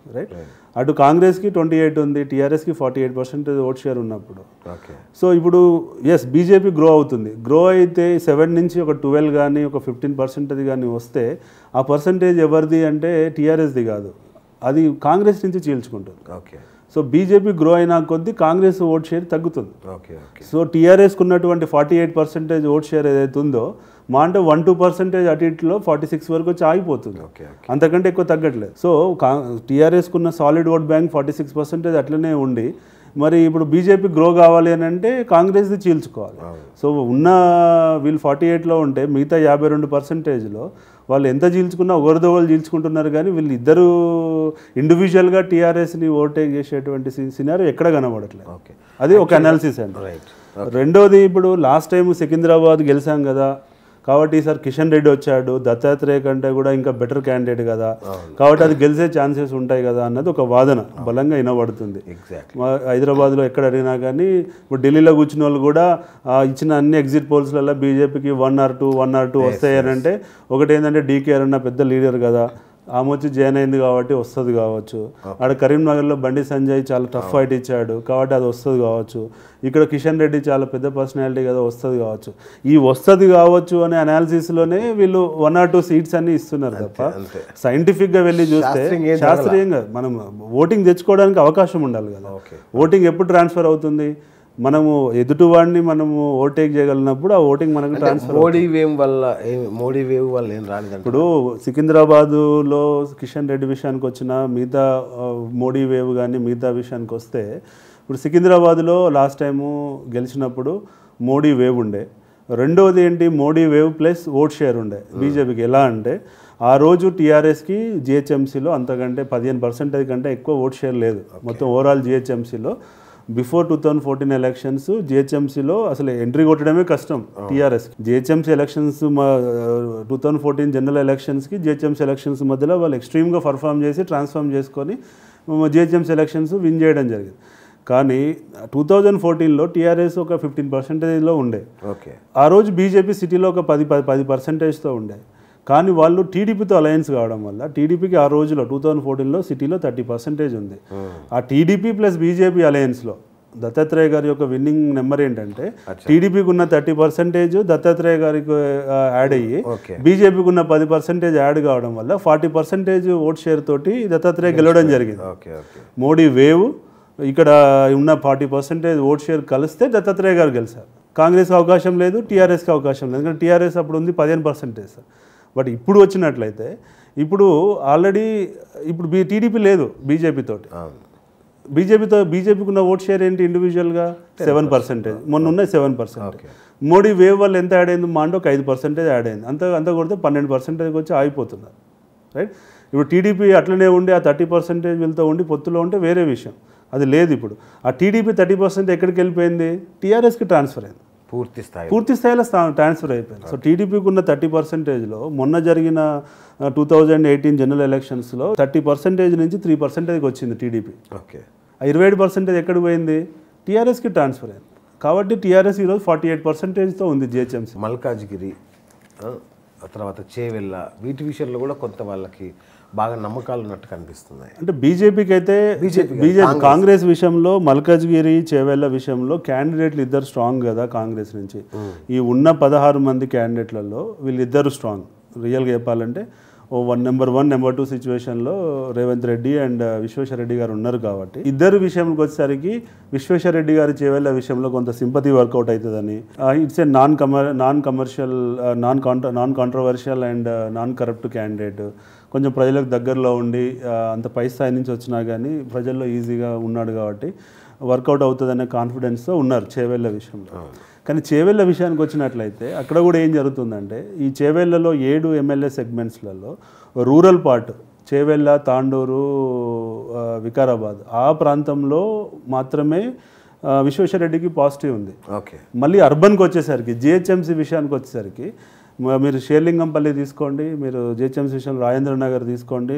రైట్ అటు కాంగ్రెస్కి ట్వంటీ ఎయిట్ ఉంది టీఆర్ఎస్కి forty eight percentage vote share ఉన్నప్పుడు ఓకే సో ఇప్పుడు ఎస్ బీజేపీ గ్రో అవుతుంది గ్రో అయితే సెవెన్ నుంచి ఒక ట్వెల్వ్ కానీ ఒక ఫిఫ్టీన్ పర్సెంటేజ్ కానీ వస్తే ఆ పర్సంటేజ్ ఎవరిది అంటే టీఆర్ఎస్ది కాదు అది కాంగ్రెస్ నుంచి చీల్చుకుంటుంది ఓకే సో బీజేపీ గ్రో అయినా కొద్దీ కాంగ్రెస్ ఓట్ షేర్ తగ్గుతుంది ఓకే ఓకే సో టీఆర్ఎస్కి ఉన్నటువంటి forty eight percentage vote share ఏదైతే ఉందో మా అంటే వన్ టూ పర్సెంటేజ్ అటు ఇటులో ఫార్టీ సిక్స్ వరకు వచ్చి ఆగిపోతుంది ఓకే ఓకే అంతకంటే ఎక్కువ తగ్గట్లేదు సో టీఆర్ఎస్కి ఉన్న solid vote bank forty six percentage అట్లనే ఉండి మరి ఇప్పుడు బీజేపీ గ్రో కావాలి అని అంటే కాంగ్రెస్ది చీల్చుకోవాలి సో ఉన్న వీళ్ళు ఫార్టీ ఎయిట్లో ఉంటే మిగతా యాభై రెండు పర్సెంటేజ్లో వాళ్ళు ఎంత చీల్చుకున్నా ఒకరిదో వాళ్ళు చీల్చుకుంటున్నారు కానీ వీళ్ళు ఇద్దరు ఇండివిజువల్గా టీఆర్ఎస్ని ఓవర్టేక్ చేసేటువంటి సినారో ఎక్కడ కనబడట్లేదు ఓకే అది ఒక అనాలిసిస్ అండి రైట్ రెండోది ఇప్పుడు లాస్ట్ టైం సికింద్రాబాద్ గెలిచాం కదా కాబట్టి ఈసారి కిషన్ రెడ్డి వచ్చాడు దత్తాత్రేయ కంటే కూడా ఇంకా బెటర్ క్యాండిడేట్ కదా కాబట్టి అది గెలిచే ఛాన్సెస్ ఉంటాయి కదా అన్నది ఒక వాదన బలంగా వినబడుతుంది ఎగ్జాక్ట్ మా హైదరాబాద్లో ఎక్కడ అడిగినా కానీ ఇప్పుడు ఢిల్లీలో కూర్చున్న వాళ్ళు కూడా ఆ, ఇచ్చిన అన్ని ఎగ్జిట్ పోల్స్లలో బీజేపీకి one or two one or two వస్తాయని అంటే ఒకటి ఏంటంటే డీకేఆర్ అన్న పెద్ద లీడర్ కదా ఆమె వచ్చి జాయిన్ అయింది కాబట్టి వస్తుంది కావచ్చు ఆడ కరీంనగర్లో బండి సంజయ్ చాలా టఫ్ ఫైట్ ఇచ్చాడు కాబట్టి అది వస్తుంది కావచ్చు ఇక్కడ కిషన్ రెడ్డి చాలా పెద్ద పర్సనాలిటీ కదా వస్తుంది కావచ్చు ఈ వస్తుంది కావచ్చు అనే అనాలిసిస్లోనే వీళ్ళు వన్ ఆర్ టూ సీట్స్ అన్ని ఇస్తున్నారు తప్ప అంతే సైంటిఫిక్గా వెళ్ళి చూస్తే శాస్త్రీయంగా ఏం శాస్త్రీయంగా మనం ఓటింగ్ తెచ్చుకోవడానికి అవకాశం ఉండాలి కదా ఓకే ఓటింగ్ ఎప్పుడు ట్రాన్స్ఫర్ అవుతుంది మనము ఎదుటివాడిని మనము ఓటేక్ చేయగలిగినప్పుడు ఆ ఓటింగ్ మనకు ట్రాన్స్ఫర్ మోడీ వేవ్ వల్ల ఏం మోడీ వేవ్ వల్ల ఏం రాలేదంట ఇప్పుడు సికింద్రాబాదులో కిషన్ రెడ్డి విషయానికి వచ్చిన మిగతా ఆ, మోడీ వేవ్ కానీ మిగతా విషయానికి వస్తే ఇప్పుడు సికింద్రాబాద్లో లాస్ట్ టైము గెలిచినప్పుడు మోడీ వేవ్ ఉండే రెండోది ఏంటి Modi wave plus vote share ఉండే బీజేపీకి ఎలా అంటే ఆ రోజు టీఆర్ఎస్కి జిహెచ్ఎంసీలో అంతకంటే పదిహేను పర్సెంటేజ్ కంటే ఎక్కువ ఓట్ షేర్ లేదు మొత్తం ఓవరాల్ జిహెచ్ఎంసీలో before two thousand fourteen elections జిహెచ్ఎంసీలో అసలు ఎంట్రీ కొట్టడమే కష్టం TRS GHMC elections two thousand fourteen general ఎలక్షన్స్కి జిహెచ్ఎంసీ ఎలక్షన్స్ మధ్యలో వాళ్ళు ఎక్స్ట్రీమ్గా పర్ఫామ్ చేసి ట్రాన్స్ఫార్మ్ చేసుకొని జిహెచ్ఎంసీ ఎలక్షన్స్ విన్ చేయడం జరిగింది కానీ టూ థౌజండ్ ఫోర్టీన్లో టీఆర్ఎస్ ఒక ఫిఫ్టీన్ పర్సెంటేజ్లో ఉండే ఓకే ఆ రోజు బీజేపీ సిటీలో ఒక పది పది పది పర్సెంటేజ్తో ఉండే కానీ వాళ్ళు టీడీపీతో అలయన్స్ కావడం వల్ల టీడీపీకి ఆ రోజులో టూ థౌజండ్ ఫోర్టీన్లో సిటీలో థర్టీ పర్సెంటేజ్ ఉంది ఆ టీడీపీ ప్లస్ బీజేపీ అలయన్స్లో దత్తాత్రేయ గారి యొక్క విన్నింగ్ నెంబర్ ఏంటంటే టీడీపీకి ఉన్న థర్టీ పర్సెంటేజ్ దత్తాత్రేయ గారికి ఆ, యాడ్ అయ్యి ఓకే బీజేపీకి ఉన్న పది పర్సెంటేజ్ యాడ్ కావడం వల్ల ఫార్టీ పర్సెంటేజ్ ఓట్ షేర్ తోటి దత్తాత్రేయ గెలవడం జరిగింది ఓకే ఓకే మోడీ వేవ్ ఇక్కడ ఉన్న ఫార్టీ పర్సెంటేజ్ ఓట్ షేర్ కలిస్తే దత్తాత్రేయ గారు గెలిచారు కాంగ్రెస్కి అవకాశం లేదు టీఆర్ఎస్కి అవకాశం లేదు ఎందుకంటే టీఆర్ఎస్ అప్పుడు ఉంది పదిహేను పర్సెంటేజ్ బట్ ఇప్పుడు వచ్చినట్లయితే ఇప్పుడు ఆల్రెడీ ఇప్పుడు బీ టీడీపీ లేదు బీజేపీ తోటి అవును బీజేపీతో బీజేపీకి ఉన్న ఓట్ షేర్ ఏంటి ఇండివిజువల్గా సెవెన్ పర్సెంటేజ్ మొన్న ఉన్నాయి seven percent okay Modi wave వల్ల ఎంత యాడ్ అయింది మా అంటే ఒక ఐదు పర్సెంటేజ్ యాడ్ అయింది అంత అంత కొడితే పన్నెండు పర్సెంటేజ్కి వచ్చి ఆగిపోతున్నారు రైట్ ఇప్పుడు టీడీపీ అట్లనే ఉండి ఆ థర్టీ పర్సెంటేజ్ వీళ్ళతో ఉండి పొత్తులో ఉంటే వేరే విషయం అది లేదు ఇప్పుడు ఆ టీడీపీ థర్టీ పర్సెంట్ ఎక్కడికి వెళ్ళిపోయింది టీఆర్ఎస్కి ట్రాన్స్ఫర్ అయింది పూర్తి స్థాయి పూర్తి స్థాయిలో స్థా- ట్రాన్స్ఫర్ అయిపోయింది సో టీడీపీకి ఉన్న థర్టీ పర్సెంటేజ్లో మొన్న జరిగిన టూ థౌజండ్ ఎయిటీన్ జనరల్ ఎలక్షన్స్లో థర్టీ పర్సెంటేజ్ నుంచి త్రీ పర్సెంటేజ్కి వచ్చింది టీడీపీ ఓకే ఆ ఇరవై ఏడు పర్సెంటేజ్ ఎక్కడికి పోయింది టీఆర్ఎస్కి ట్రాన్స్ఫర్ అయింది కాబట్టి టీఆర్ఎస్ ఈరోజు ఫార్టీ ఎయిట్ పర్సెంటేజ్తో ఉంది జిహెచ్ఎంసీ మల్కాజ్గిరి ఆ, ఆ తర్వాత చేవెళ్ళ వీటి విషయంలో కూడా కొంత వాళ్ళకి బాగా నమ్మకాలు ఉన్నట్టు కనిపిస్తున్నాయి అంటే బీజేపీకి అయితే బీజేపీ కాంగ్రెస్ విషయంలో మల్కాజ్గిరి చేవెళ్ళ విషయంలో క్యాండిడేట్లు ఇద్దరు స్ట్రాంగ్ కదా కాంగ్రెస్ నుంచి ఈ ఉన్న పదహారు మంది క్యాండిడేట్లలో వీళ్ళిద్దరు స్ట్రాంగ్ రియల్గా చెప్పాలంటే ఓ one number one number two సిచ్యువేషన్లో రేవంత్ రెడ్డి అండ్ విశ్వేశ్వర రెడ్డి గారు ఉన్నారు కాబట్టి ఇద్దరు విషయంకి వచ్చేసరికి విశ్వేశ్వర రెడ్డి గారి చేవెళ్ళ విషయంలో కొంత సింపతి వర్కౌట్ అవుతుందని it's a non commer non commercial non contra non controversial and non corrupt candidate కొంచెం ప్రజలకు దగ్గరలో ఉండి ఆ, అంత పై స్థాయి నుంచి వచ్చినా కానీ ప్రజల్లో ఈజీగా ఉన్నాడు కాబట్టి వర్కౌట్ అవుతుందనే కాన్ఫిడెన్స్తో ఉన్నారు చేవెళ్ళ విషయంలో కానీ చేవెళ్ళ విషయానికి వచ్చినట్లయితే అక్కడ కూడా ఏం జరుగుతుందంటే ఈ చేవెళ్ళలో ఏడు ఎమ్మెల్యే సెగ్మెంట్స్లలో రూరల్ పార్ట్ చేవెళ్ళ తాండూరు ఆ, వికారాబాద్ ఆ ప్రాంతంలో మాత్రమే ఆ, విశ్వేశ్వరరెడ్డికి పాజిటివ్ ఉంది ఓకే మళ్ళీ అర్బన్కి వచ్చేసరికి జిహెచ్ఎంసీ విషయానికి వచ్చేసరికి మ- మీరు షేర్లింగంపల్లి తీసుకోండి మీరు జిహెచ్ఎంసీ విషయంలో రాజేంద్ర నగర్ తీసుకోండి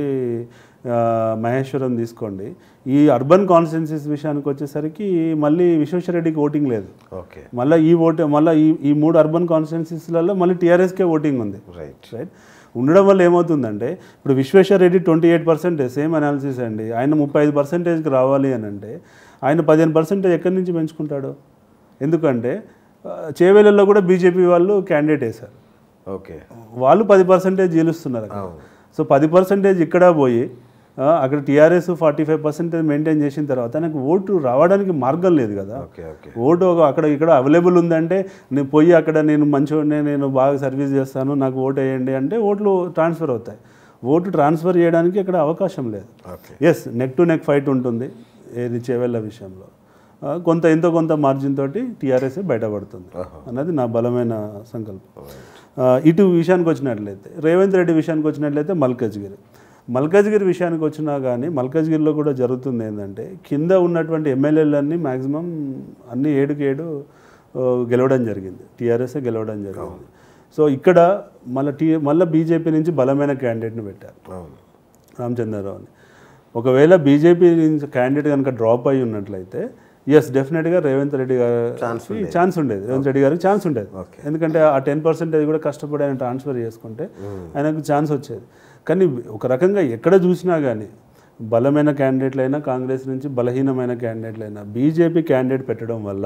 ఆ, మహేశ్వరం తీసుకోండి ఈ అర్బన్ కాన్స్టిట్యున్సీస్ విషయానికి వచ్చేసరికి మళ్ళీ విశ్వేశ్వరరెడ్డికి ఓటింగ్ లేదు ఓకే మళ్ళీ ఈ ఓటు మళ్ళీ ఈ ఈ మూడు అర్బన్ కాన్స్టిట్యున్సీస్లలో మళ్ళీ టీఆర్ఎస్కే ఓటింగ్ ఉంది రైట్ రైట్ ఉండడం వల్ల ఏమవుతుందంటే ఇప్పుడు Vishweshwar Reddy twenty eight percentage same analysis అండి ఆయన ముప్పై ఐదు పర్సెంటేజ్కి రావాలి అని అంటే ఆయన పదిహేను పర్సెంటేజ్ ఎక్కడి నుంచి పెంచుకుంటాడు ఎందుకంటే ఆ, చేవేళ్ళల్లో కూడా బీజేపీ వాళ్ళు క్యాండిడేట్ వేశారు ఓకే వాళ్ళు పది పర్సెంటేజ్ గెలుస్తున్నారు అక్కడ. సో పది పర్సెంటేజ్ ఇక్కడ పోయి ఆ, అక్కడ TRS forty five percentage maintain చేసిన తర్వాత నాకు ఓటు రావడానికి మార్గం లేదు కదా ఓకే ఓకే ఓటు ఒక అక్కడ ఇక్కడ అవైలబుల్ ఉందంటే నేను పోయి అక్కడ నేను మంచివాడిని నేను బాగా సర్వీస్ చేస్తాను నాకు ఓటు వేయండి అంటే ఓట్లు ట్రాన్స్ఫర్ అవుతాయి ఓటు ట్రాన్స్ఫర్ చేయడానికి అక్కడ అవకాశం లేదు okay yes neck to neck fight ఉంటుంది ఏది చేవెళ్ళ విషయంలో ఆ, కొంత ఎంతో కొంత మార్జిన్ తోటి టీఆర్ఎస్ బయటపడుతుంది అన్నది నా బలమైన సంకల్పం ఆ, ఇటు విషయానికి వచ్చినట్లయితే రేవంత్ రెడ్డి విషయానికి వచ్చినట్లయితే మల్కజ్గిరి మల్కజ్గిరి విషయానికి వచ్చినా కానీ మల్కజ్గిరిలో కూడా జరుగుతుంది ఏంటంటే కింద ఉన్నటువంటి ఎమ్మెల్యేలన్నీ మ్యాక్సిమం అన్ని ఏడుకి ఏడు ఆ, గెలవడం జరిగింది టీఆర్ఎస్ గెలవడం జరిగింది సో ఇక్కడ మళ్ళీ టీ మళ్ళీ బీజేపీ నుంచి బలమైన క్యాండిడేట్ని పెట్టారు అవును రామచంద్రరావుని ఒకవేళ బీజేపీ నుంచి క్యాండిడేట్ కనుక డ్రాప్ అయి ఉన్నట్లయితే ఎస్ డెఫినెట్గా రేవంత్ రెడ్డి గారికి ఛాన్స్ ఉండేది రేవంత్ రెడ్డి గారికి ఛాన్స్ ఉండేది ఎందుకంటే ఆ టెన్ పర్సెంటేజ్ కూడా కష్టపడి ఆయన ట్రాన్స్ఫర్ చేసుకుంటే ఆయనకు ఛాన్స్ వచ్చేది కానీ ఒక రకంగా ఎక్కడ చూసినా కానీ బలమైన క్యాండిడేట్లైనా కాంగ్రెస్ నుంచి బలహీనమైన క్యాండిడేట్లైనా బీజేపీ క్యాండిడేట్ పెట్టడం వల్ల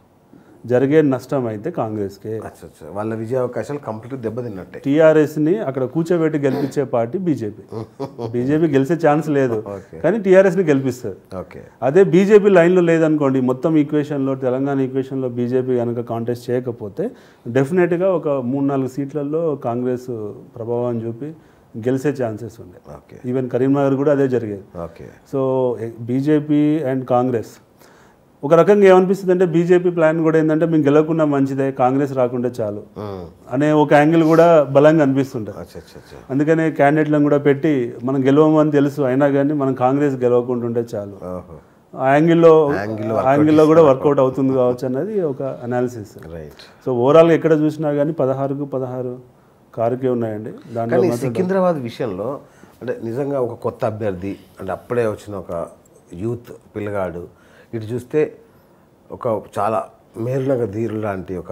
జరిగే నష్టం అయితే కాంగ్రెస్కే అచ్చా అచ్చా వాళ్ళ విజయ అవకాశాలు కంప్లీట్ దెబ్బతిన్నట్టే టీఆర్ఎస్ని అక్కడ కూర్చోబెట్టి గెలిపించే పార్టీ బీజేపీ బీజేపీ గెలిచే ఛాన్స్ లేదు కానీ టీఆర్ఎస్ని గెలిపిస్తుంది ఓకే అదే బీజేపీ లైన్లో లేదనుకోండి మొత్తం ఈక్వేషన్లో తెలంగాణ ఈక్వేషన్లో బీజేపీ కనుక కాంటెస్ట్ చేయకపోతే డెఫినెట్గా ఒక మూడు నాలుగు సీట్లలో కాంగ్రెస్ ప్రభావం చూపి గెలిచే ఛాన్సెస్ ఉండే ఓకే ఈవెన్ కరీంనగర్ కూడా అదే జరిగేది okay so BJP and Congress ఒక రకంగా ఏమనిపిస్తుంది అంటే బీజేపీ ప్లాన్ కూడా ఏంటంటే మేము గెలవకుండా మంచిదే కాంగ్రెస్ రాకుంటే చాలు అనే ఒక యాంగిల్ కూడా బలంగా అనిపిస్తుంటుంది అచ్చా అచ్చా అచ్చా అందుకనే క్యాండిడేట్లను కూడా పెట్టి మనం గెలవమని తెలుసు అయినా కానీ మనం కాంగ్రెస్ గెలవకుండా ఉంటే చాలు ఓహో ఆ యాంగిల్లో యాంగిల్లో కూడా వర్కౌట్ అవుతుంది కావచ్చు అన్నది ఒక అనాలిసిస్ రైట్ సో ఓవరాల్గా ఎక్కడ చూసినా కానీ పదహారుకు పదహారు కారుకే ఉన్నాయండి దాంట్లో కానీ సికింద్రాబాద్ విషయంలో అంటే నిజంగా ఒక కొత్త అభ్యర్థి అంటే అప్పుడే వచ్చిన ఒక యూత్ పిల్లగాడు ఇటు చూస్తే ఒక చాలా మేరునగ ధీరు లాంటి ఒక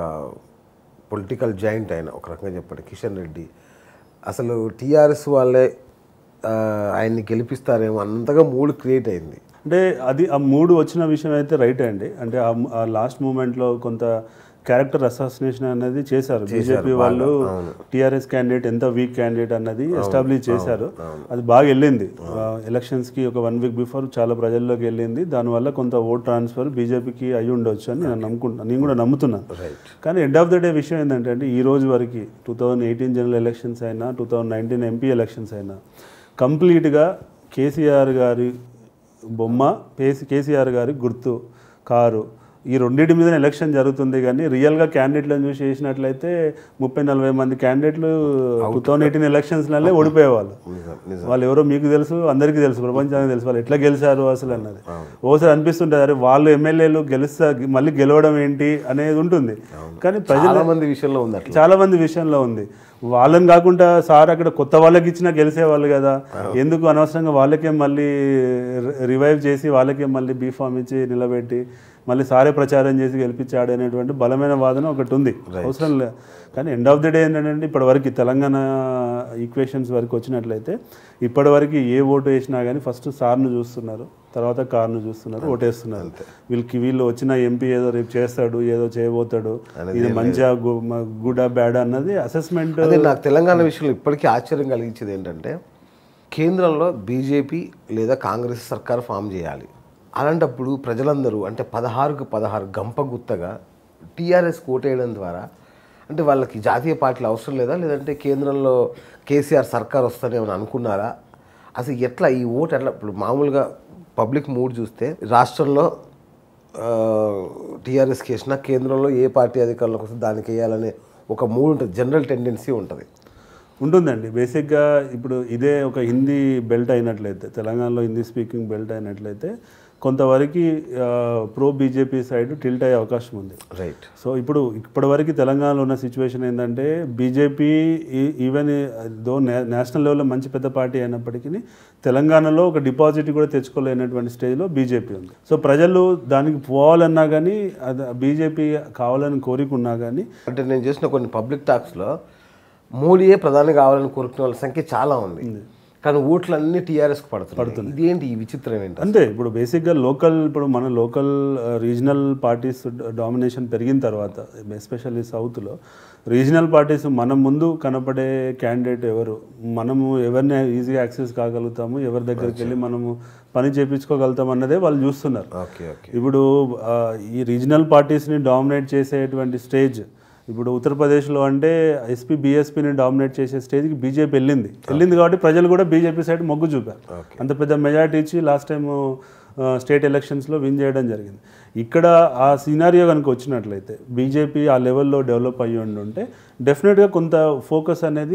పొలిటికల్ జాయింట్ అయిన ఒక రకంగా చెప్పండి కిషన్ రెడ్డి అసలు టీఆర్ఎస్ వాళ్ళే ఆ, ఆయన్ని గెలిపిస్తారేమో అంతగా మూడు క్రియేట్ అయింది అంటే అది ఆ మూడు వచ్చిన విషయం అయితే రైట్ అండి అంటే ఆ- ఆ లాస్ట్ మూమెంట్లో కొంత క్యారెక్టర్ అసాసినేషన్ అనేది చేశారు బీజేపీ వాళ్ళు టీఆర్ఎస్ క్యాండిడేట్ ఎంత వీక్ క్యాండిడేట్ అన్నది ఎస్టాబ్లిష్ చేశారు అది బాగా వెళ్ళింది ఎలక్షన్స్కి ఒక వన్ వీక్ బిఫోర్ చాలా ప్రజల్లోకి వెళ్ళింది దానివల్ల కొంత ఓట్ ట్రాన్స్ఫర్ బీజేపీకి అయి ఉండొచ్చు అని నేను నమ్ముకుంటున్నాను నేను కూడా నమ్ముతున్నాను రైట్ కానీ ఎండ్ ఆఫ్ ద డే విషయం ఏంటంటే అండి ఈ రోజు వరకు two thousand eighteen general elections అయినా two thousand nineteen MP elections అయినా కంప్లీట్గా కేసీఆర్ గారి బొమ్మ కేసీ కేసీఆర్ గారి గుర్తు కారు ఈ రెండింటి మీద ఎలక్షన్ జరుగుతుంది కానీ రియల్గా క్యాండిడేట్లను చూసి చేసినట్లయితే ముప్పై నలభై మంది క్యాండిడేట్లు టూ థౌజండ్ ఎయిటీన్ ఎలక్షన్స్లలో ఓడిపోయేవాళ్ళు నిజం నిజం వాళ్ళు ఎవరో మీకు తెలుసు అందరికీ తెలుసు ప్రపంచానికి తెలుసు వాళ్ళు ఎట్లా గెలిచారు అసలు అన్నది ఓసారి అనిపిస్తుంటుంది అరే వాళ్ళు ఎమ్మెల్యేలు గెలుస్తా మళ్ళీ గెలవడం ఏంటి అనేది ఉంటుంది కానీ ప్రజలు చాలా మంది విషయంలో ఉంది అట్లా చాలా మంది విషయంలో ఉంది వాళ్ళని కాకుండా సార్ అక్కడ కొత్త వాళ్ళకి ఇచ్చినా గెలిచేవాళ్ళు కదా ఎందుకు అనవసరంగా వాళ్ళకే మళ్ళీ రివైవ్ చేసి వాళ్ళకే మళ్ళీ బీఫామ్ ఇచ్చి నిలబెట్టి మళ్ళీ సారే ప్రచారం చేసి గెలిపించాడు అనేటువంటి బలమైన వాదన ఒకటి ఉంది అవసరం లేదు కానీ ఎండ్ ఆఫ్ ది డే ఏంటంటే ఇప్పటి వరకు తెలంగాణ ఈక్వేషన్స్ వరకు వచ్చినట్లయితే ఇప్పటి వరకు ఏ ఓటు వేసినా కానీ ఫస్ట్ సార్ను చూస్తున్నారు తర్వాత కార్ను చూస్తున్నారు ఓటేస్తున్నారు వీళ్ళకి వీళ్ళు వచ్చిన ఎంపీ ఏదో రేపు చేస్తాడు ఏదో చేయబోతాడు ఇది మంచిగా గుడ్ బ్యాడ్ అన్నది అసెస్మెంట్ అదే నాకు తెలంగాణ విషయంలో ఇప్పటికీ ఆశ్చర్యం కలిగించేది ఏంటంటే కేంద్రంలో బీజేపీ లేదా కాంగ్రెస్ సర్కార్ ఫామ్ చేయాలి అలాంటప్పుడు ప్రజలందరూ అంటే పదహారుకు పదహారు గంపగుత్తగా టీఆర్ఎస్ కోటేయడం ద్వారా అంటే వాళ్ళకి జాతీయ పార్టీలు అవసరం లేదా లేదంటే కేంద్రంలో కేసీఆర్ సర్కార్ వస్తారేమని అనుకున్నారా అసలు ఎట్లా ఈ ఓటు ఎట్లా ఇప్పుడు మామూలుగా పబ్లిక్ మూడ్ చూస్తే రాష్ట్రంలో టీఆర్ఎస్కి వేసిన కేంద్రంలో ఏ పార్టీ అధికారంలోకి వస్తే దానికి వేయాలనే ఒక మూడు ఉంటుంది జనరల్ టెండెన్సీ ఉంటుంది ఉంటుందండి బేసిక్గా ఇప్పుడు ఇదే ఒక హిందీ బెల్ట్ అయినట్లయితే తెలంగాణలో హిందీ స్పీకింగ్ బెల్ట్ అయినట్లయితే కొంతవరకు ప్రో బీజేపీ సైడ్ టిల్ట్ అయ్యే అవకాశం ఉంది రైట్ సో ఇప్పుడు ఇప్పటివరకు తెలంగాణలో ఉన్న సిచ్యువేషన్ ఏంటంటే బీజేపీ ఈవెన్ దో నేషనల్ లెవెల్లో మంచి పెద్ద పార్టీ అయినప్పటికీ తెలంగాణలో ఒక డిపాజిట్ కూడా తెచ్చుకోలేనటువంటి స్టేజ్లో బీజేపీ ఉంది సో ప్రజలు దానికి పోవాలన్నా కానీ అది బీజేపీ కావాలని కోరిక ఉన్నా కానీ అంటే నేను చేసిన కొన్ని పబ్లిక్ టాక్స్లో మోడీయే ప్రధాని కావాలని కోరుకునే వాళ్ళ సంఖ్య చాలా ఉంది కానీ ఓట్లు అన్ని టీఆర్ఎస్కి పడుతున్నాయి ఇదేంటి ఈ విచిత్రం ఏంటి అంతే ఇప్పుడు బేసిక్గా లోకల్ ఇప్పుడు మన లోకల్ రీజనల్ పార్టీస్ డామినేషన్ పెరిగిన తర్వాత ఎస్పెషల్లీ సౌత్లో రీజనల్ పార్టీస్ మనం ముందు కనపడే క్యాండిడేట్ ఎవరు మనము ఎవరిని ఈజీగా యాక్సెస్ కాగలుగుతాము ఎవరి దగ్గరికి వెళ్ళి మనము పని చేయించుకోగలుగుతాం అన్నదే వాళ్ళు చూస్తున్నారు ఓకే ఓకే ఇప్పుడు ఆ, ఈ రీజనల్ పార్టీస్ని డామినేట్ చేసేటువంటి స్టేజ్ ఇప్పుడు ఉత్తరప్రదేశ్లో అంటే ఎస్పీ బీఎస్పీని డామినేట్ చేసే స్టేజ్కి బీజేపీ వెళ్ళింది వెళ్ళింది కాబట్టి ప్రజలు కూడా బీజేపీ సైడ్ మొగ్గు చూపారు అంత పెద్ద మెజారిటీ ఇచ్చి లాస్ట్ టైం స్టేట్ ఎలక్షన్స్లో విన్ చేయడం జరిగింది ఇక్కడ ఆ సినారియో కనుక వచ్చినట్లయితే బీజేపీ ఆ లెవెల్లో డెవలప్ అయ్యి ఉండి ఉంటే డెఫినెట్గా కొంత ఫోకస్ అనేది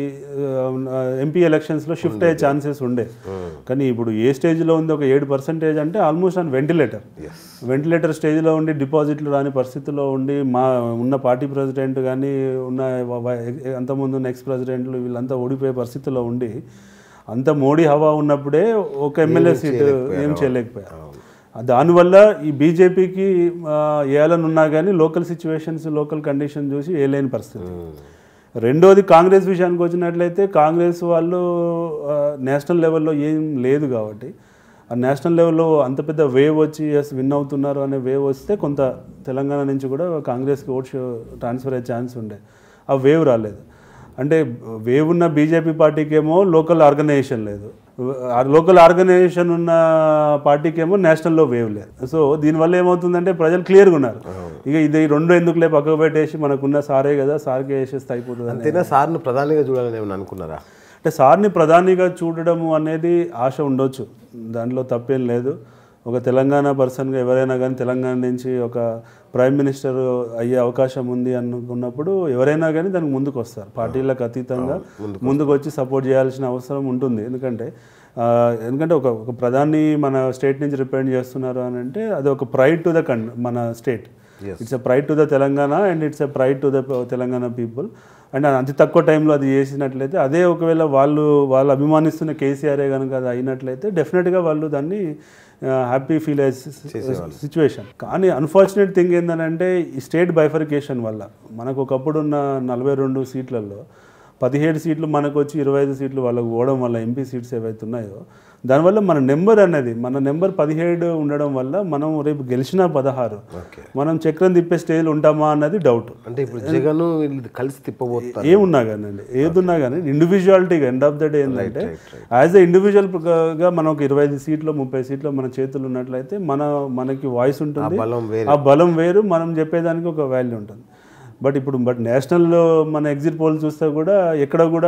ఎంపీ ఎలక్షన్స్లో షిఫ్ట్ అయ్యే ఛాన్సెస్ ఉండే కానీ ఇప్పుడు ఏ స్టేజ్లో ఉంది ఒక ఏడు పర్సెంటేజ్ అంటే ఆల్మోస్ట్ ఆన్ వెంటిలేటర్ వెంటిలేటర్ స్టేజ్లో ఉండి డిపాజిట్లు రాని పరిస్థితిలో ఉండి మా ఉన్న పార్టీ ప్రెసిడెంట్ కానీ ఉన్న వ- వ- అంతకుముందు ఉన్న ఎక్స్ ప్రెసిడెంట్లు వీళ్ళంతా ఓడిపోయే పరిస్థితిలో ఉండి అంత మోడీ హవా ఉన్నప్పుడే ఒక ఎమ్మెల్యే సీటు ఏం చేయలేకపోయారు దానివల్ల ఈ బీజేపీకి వేయాలని ఉన్నా కానీ లోకల్ సిచ్యువేషన్స్ లోకల్ కండిషన్ చూసి వేయలేని పరిస్థితి రెండోది కాంగ్రెస్ విషయానికి వచ్చినట్లయితే కాంగ్రెస్ వాళ్ళు ఆ, నేషనల్ లెవెల్లో ఏం లేదు కాబట్టి ఆ నేషనల్ లెవెల్లో అంత పెద్ద వేవ్ వచ్చి ఎస్ విన్ అవుతున్నారు అనే వేవ్ వస్తే కొంత తెలంగాణ నుంచి కూడా కాంగ్రెస్కి ఓట్ ట్రాన్స్ఫర్ అయ్యే ఛాన్స్ ఉండే ఆ వేవ్ రాలేదు అంటే వేవ్ ఉన్న బీజేపీ పార్టీకి ఏమో లోకల్ ఆర్గనైజేషన్ లేదు ఆ లోకల్ ఆర్గనైజేషన్ ఉన్న పార్టీకి ఏమో నేషనల్లో వేవ్ లేదు సో దీనివల్ల ఏమవుతుందంటే ప్రజలు క్లియర్గా ఉన్నారు ఇక ఇది ఈ రెండు ఎందుకులే పక్కకు పెట్టేసి మనకున్న సారే కదా సార్కి వేసేస్తే అయిపోతుంది అని. అంతేనా సార్ను ప్రధానిగా చూడాలని ఏమైనా అనుకున్నారా అంటే సార్ని ప్రధానిగా చూడడము అనేది ఆశ ఉండొచ్చు దాంట్లో తప్పేం లేదు ఒక తెలంగాణ పర్సన్గా ఎవరైనా కానీ తెలంగాణ నుంచి ఒక ప్రైమ్ మినిస్టర్ అయ్యే అవకాశం ఉంది అనుకున్నప్పుడు ఎవరైనా కానీ దానికి ముందుకు వస్తారు పార్టీలకు అతీతంగా ముందుకు వచ్చి సపోర్ట్ చేయాల్సిన అవసరం ఉంటుంది ఎందుకంటే ఆ, ఎందుకంటే ఒక ఒక ప్రధాని మన స్టేట్ నుంచి రిప్రజెంట్ చేస్తున్నారు అని అంటే అది ఒక ప్రైడ్ టు ద కన్ మన state it's a pride to the Telangana and it's a pride to the Telangana people and అతి తక్కువ టైంలో అది చేసినట్లయితే అదే ఒకవేళ వాళ్ళు వాళ్ళు అభిమానిస్తున్న కేసీఆరే కనుక అది అయినట్లయితే డెఫినెట్గా వాళ్ళు దాన్ని హ్యాపీ ఫీల్ అయ్యే సిచ్యువేషన్ కానీ అన్ఫార్చునేట్ థింగ్ ఏంటంటే ఈ స్టేట్ బైఫర్కేషన్ వల్ల మనకు ఒకప్పుడు ఉన్న నలభై రెండు సీట్లలో పదిహేడు సీట్లు మనకు వచ్చి ఇరవై ఐదు సీట్లు వాళ్ళకు పోవడం వల్ల ఎంపీ సీట్స్ ఏవైతే ఉన్నాయో దానివల్ల మన నెంబర్ అనేది మన నెంబర్ పదిహేడు ఉండడం వల్ల మనం రేపు గెలిచిన పదహారు ఓకే మనం చక్రం తిప్పే స్టేజ్లో ఉంటామా అన్నది డౌట్ అంటే ఇప్పుడు జగన్ వీళ్ళు కలిసి తిప్పబోతున్నారు ఏమున్నా కానండి ఏదున్నా కానీ ఇండివిజువాలిటీగా ఎండ్ ఆఫ్ ద డే ఏంటంటే యాజ్ ఎ ఇండివిజువల్గా మనం ఒక ఇరవై ఐదు సీట్లు ముప్పై సీట్లు మన చేతులు ఉన్నట్లయితే మన మనకి వాయిస్ ఉంటుంది బలం వేరే ఆ బలం వేరు మనం చెప్పేదానికి ఒక వాల్యూ ఉంటుంది బట్ ఇప్పుడు బట్ నేషనల్లో మన ఎగ్జిట్ పోల్ చూస్తే కూడా ఎక్కడ కూడా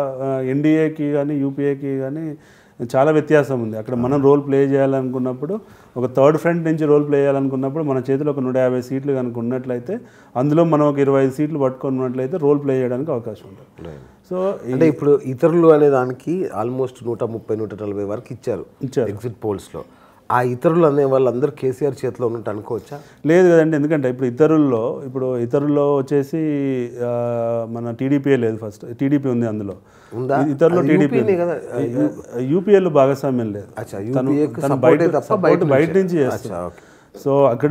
ఎన్డీఏకి కానీ యూపీఏకి కానీ చాలా వ్యత్యాసం ఉంది అక్కడ మనం రోల్ ప్లే చేయాలనుకున్నప్పుడు ఒక థర్డ్ ఫ్రంట్ నుంచి రోల్ ప్లే చేయాలనుకున్నప్పుడు మన చేతిలో ఒక నూట యాభై సీట్లు కనుక ఉన్నట్లయితే అందులో మనం ఒక ఇరవై ఐదు సీట్లు పట్టుకొని ఉన్నట్లయితే రోల్ ప్లే చేయడానికి అవకాశం ఉంటుంది సో అంటే ఇప్పుడు ఇతరులు అనే దానికి ఆల్మోస్ట్ నూట ముప్పై నూట నలభై వరకు ఇచ్చారు ఇచ్చారు. ఎగ్జిట్ పోల్స్లో ఆ ఇతరులు అనే వాళ్ళందరూ కేసీఆర్ చేతిలో ఉన్నట్టు అనుకోవచ్చా లేదు కదండి ఎందుకంటే ఇప్పుడు ఇతరుల్లో ఇప్పుడు ఇతరుల్లో వచ్చేసి ఆ, మన టీడీపీఏ లేదు ఫస్ట్ టీడీపీ ఉంది అందులో ఉందా? ఇతరులో అది టీడీపీ UP నే కదా? యూపీఏలో భాగస్వామ్యం లేదు అచ్చా తను యూపీఏకి తను సపోర్టే బయట తప్ప support బయట బయట నుంచే. నుంచి చేస్తుంది అచ్చా ఓకే సో అక్కడ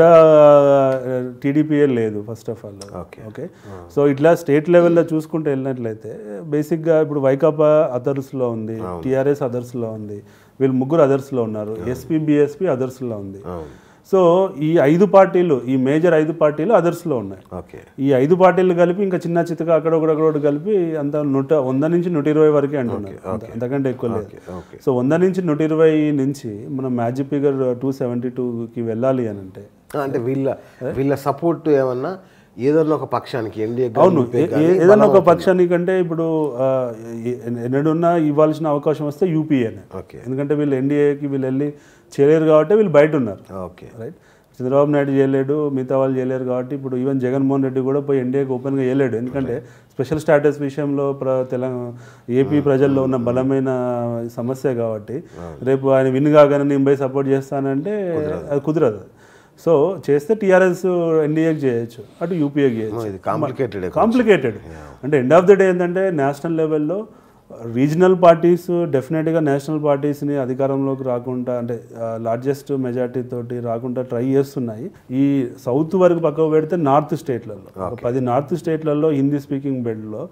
టీడీపీఏ లేదు first of all okay okay so ఇట్లా స్టేట్ లెవెల్లో చూసుకుంటూ వెళ్ళినట్లయితే బేసిక్గా ఇప్పుడు వైకాపా అదర్స్లో ఉంది టీఆర్ఎస్ అదర్స్లో ఉంది వీళ్ళు ముగ్గురు అదర్స్లో ఉన్నారు ఎస్పీ బీఎస్పీ అదర్స్లో ఉంది అవును సో ఈ ఐదు పార్టీలు ఈ మేజర్ ఐదు పార్టీలు అదర్స్లో ఉన్నాయి ఓకే ఈ ఐదు పార్టీలు కలిపి ఇంకా చిన్న చిత్తగా అక్కడ ఒకటి అక్కడ ఒకటి కలిపి అంత నూట వంద నుంచి నూట ఇరవై వరకే అంటున్నారు అంత- అంతకంటే ఎక్కువ లేదు ఓకే సో వంద నుంచి నూట ఇరవై నుంచి మనం మ్యాజిక్ ఫిగర్ టూ సెవెంటీ టూకి వెళ్ళాలి అని అంటే అంటే వీళ్ళ వీళ్ళ సపోర్ట్ ఏమన్నా ఏదన్నా ఒక పక్షానికి ఎన్డీఏ అవును ఏ- ఏ- ఏదైనా ఒక పక్షానికంటే ఇప్పుడు ఆ, ఎ- ఎన్నడున్నా ఇవ్వాల్సిన అవకాశం వస్తే యూపీఏనే ఓకే ఎందుకంటే వీళ్ళు ఎన్డీఏకి వీళ్ళు వెళ్ళి చేయలేరు కాబట్టి వీళ్ళు బయట ఉన్నారు ఓకే రైట్ చంద్రబాబు నాయుడు చేయలేడు మిగతా వాళ్ళు చేయలేరు కాబట్టి ఇప్పుడు ఈవెన్ జగన్మోహన్ రెడ్డి కూడా పోయి ఎన్డీఏకి ఓపెన్గా చేయలేడు ఎందుకంటే స్పెషల్ స్టాటస్ విషయంలో ప్ర తెలంగాణ ఏపీ ప్రజల్లో ఉన్న బలమైన సమస్య కాబట్టి రేపు ఆయన విన్ కాగానే నేను పోయి సపోర్ట్ చేస్తానంటే అది కుదరదు సో చేస్తే టీఆర్ఎస్ ఎన్డీఏకి చేయొచ్చు అటు యూపీఏకి చేయొచ్చు ఇది కాంప్లికేటెడ్ కాంప్లికేటెడ్ అంటే ఎండ్ ఆఫ్ ద డే ఏంటంటే నేషనల్ లెవెల్లో రీజనల్ పార్టీస్ డెఫినెట్గా నేషనల్ పార్టీస్ని అధికారంలోకి రాకుండా అంటే లార్జెస్ట్ మెజార్టీ తోటి రాకుండా ట్రై చేస్తున్నాయి ఈ సౌత్ వరకు పక్కకు పెడితే నార్త్ స్టేట్లలో ఒక పది నార్త్ స్టేట్లలో హిందీ స్పీకింగ్ బెల్ట్లో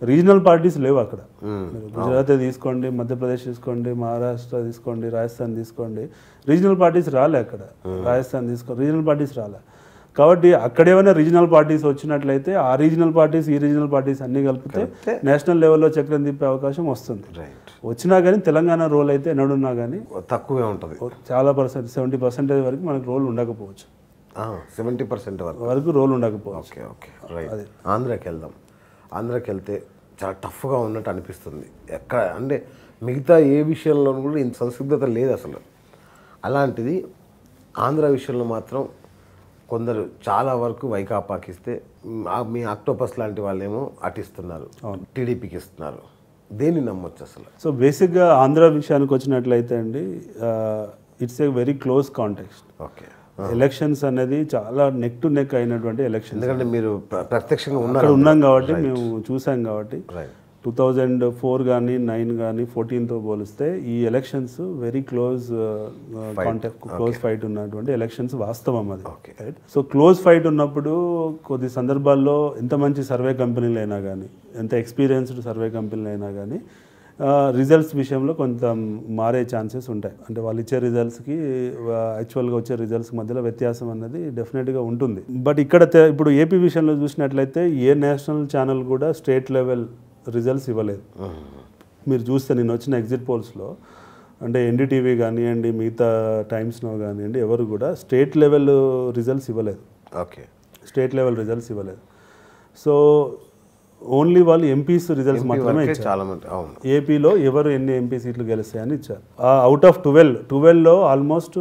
రీజనల్ పార్టీస్ లేవు అక్కడ మీరు గుజరాత్ తీసుకోండి మధ్యప్రదేశ్ తీసుకోండి మహారాష్ట్ర తీసుకోండి రాజస్థాన్ తీసుకోండి రీజనల్ పార్టీస్ రాలే అక్కడ రాజస్థాన్ తీసుకో రీజనల్ పార్టీస్ రాలే కాబట్టి అక్కడ ఏమైనా రీజనల్ పార్టీస్ వచ్చినట్లయితే ఆ రీజనల్ పార్టీస్ ఈ రీజనల్ పార్టీస్ అన్ని కలిపితే నేషనల్ లెవెల్లో చక్రం తిప్పే అవకాశం వస్తుంది రైట్ వచ్చినా కానీ తెలంగాణ రోల్ అయితే ఎన్నడున్నా కానీ తక్కువే ఉంటుంది చాలా పర్సెంట్ సెవెంటీ పర్సెంటేజ్ వరకు మనకు రోల్ ఉండకపోవచ్చు సెవెంటీ పర్సెంట్ వరకు వరకు రోల్ ఉండకపోవచ్చు ఓకే ఓకే రైట్ ఆంధ్రాకి వెళ్దాం ఆంధ్రాకి వెళ్తే చాలా టఫ్గా ఉన్నట్టు అనిపిస్తుంది ఎక్కడ అంటే మిగతా ఏ విషయంలో కూడా ఇంత సంసిగ్ధత లేదు అసలు అలాంటిది ఆంధ్ర విషయంలో మాత్రం కొందరు చాలా వరకు వైకాపాకి ఇస్తే మ్, ఆ మీ ఆక్టోపస్ లాంటి వాళ్ళేమో అటిస్తున్నారు టీడీపీకి ఇస్తున్నారు దేన్ని నమ్మొచ్చు అసలు సో బేసిక్గా ఆంధ్ర విషయానికి వచ్చినట్లయితే అండి it's a very close context okay elections అనేది చాలా నెక్ టు నెక్ అయినటువంటి ఎలక్షన్స్ ఎందుకంటే మీరు ప్ర- ప్రత్యక్షంగా ఉన్నారు అక్కడ ఉన్నాం కాబట్టి మేము చూసాం కాబట్టి రైట్ టూ థౌజండ్ ఫోర్ కానీ నైన్ కానీ ఫోర్టీన్తో పోలిస్తే ఈ elections very close contact close fight ఉన్నటువంటి ఎలక్షన్స్ వాస్తవం అది Okay. Right so close fight ఉన్నప్పుడు కొద్ది సందర్భాల్లో ఎంత మంచి సర్వే కంపెనీలు అయినా కానీ ఎంత ఎక్స్పీరియన్స్డ్ సర్వే కంపెనీలు అయినా కానీ రిజల్ట్స్ విషయంలో కొంత మారే ఛాన్సెస్ ఉంటాయి అంటే వాళ్ళు ఇచ్చే రిజల్ట్స్కి యాక్చువల్గా వచ్చే రిజల్ట్స్ మధ్యలో వ్యత్యాసం అన్నది డెఫినెట్గా ఉంటుంది బట్ ఇక్కడ తె- ఇప్పుడు ఏపీ విషయంలో చూసినట్లయితే ఏ నేషనల్ ఛానల్ కూడా స్టేట్ లెవెల్ రిజల్ట్స్ ఇవ్వలేదు మీరు చూస్తే నేను వచ్చిన ఎగ్జిట్ పోల్స్లో అంటే ఎన్డీటీవీ కానివ్వండి మిగతా టైమ్స్లో కానివ్వండి ఎవరు కూడా స్టేట్ లెవెల్ రిజల్ట్స్ ఇవ్వలేదు ఓకే స్టేట్ లెవెల్ రిజల్ట్స్ ఇవ్వలేదు సో ఓన్లీ వాళ్ళు ఎంపీస్ రిజల్ట్స్ మాత్రమే ఇచ్చారు చాలా మంది అవును ఏపీలో ఎవరు ఎన్ని ఎంపీ సీట్లు గెలుస్తాయని ఇచ్చారు అవుట్ ఆఫ్ ట్వెల్వ్ ట్వెల్వ్లో ఆల్మోస్ట్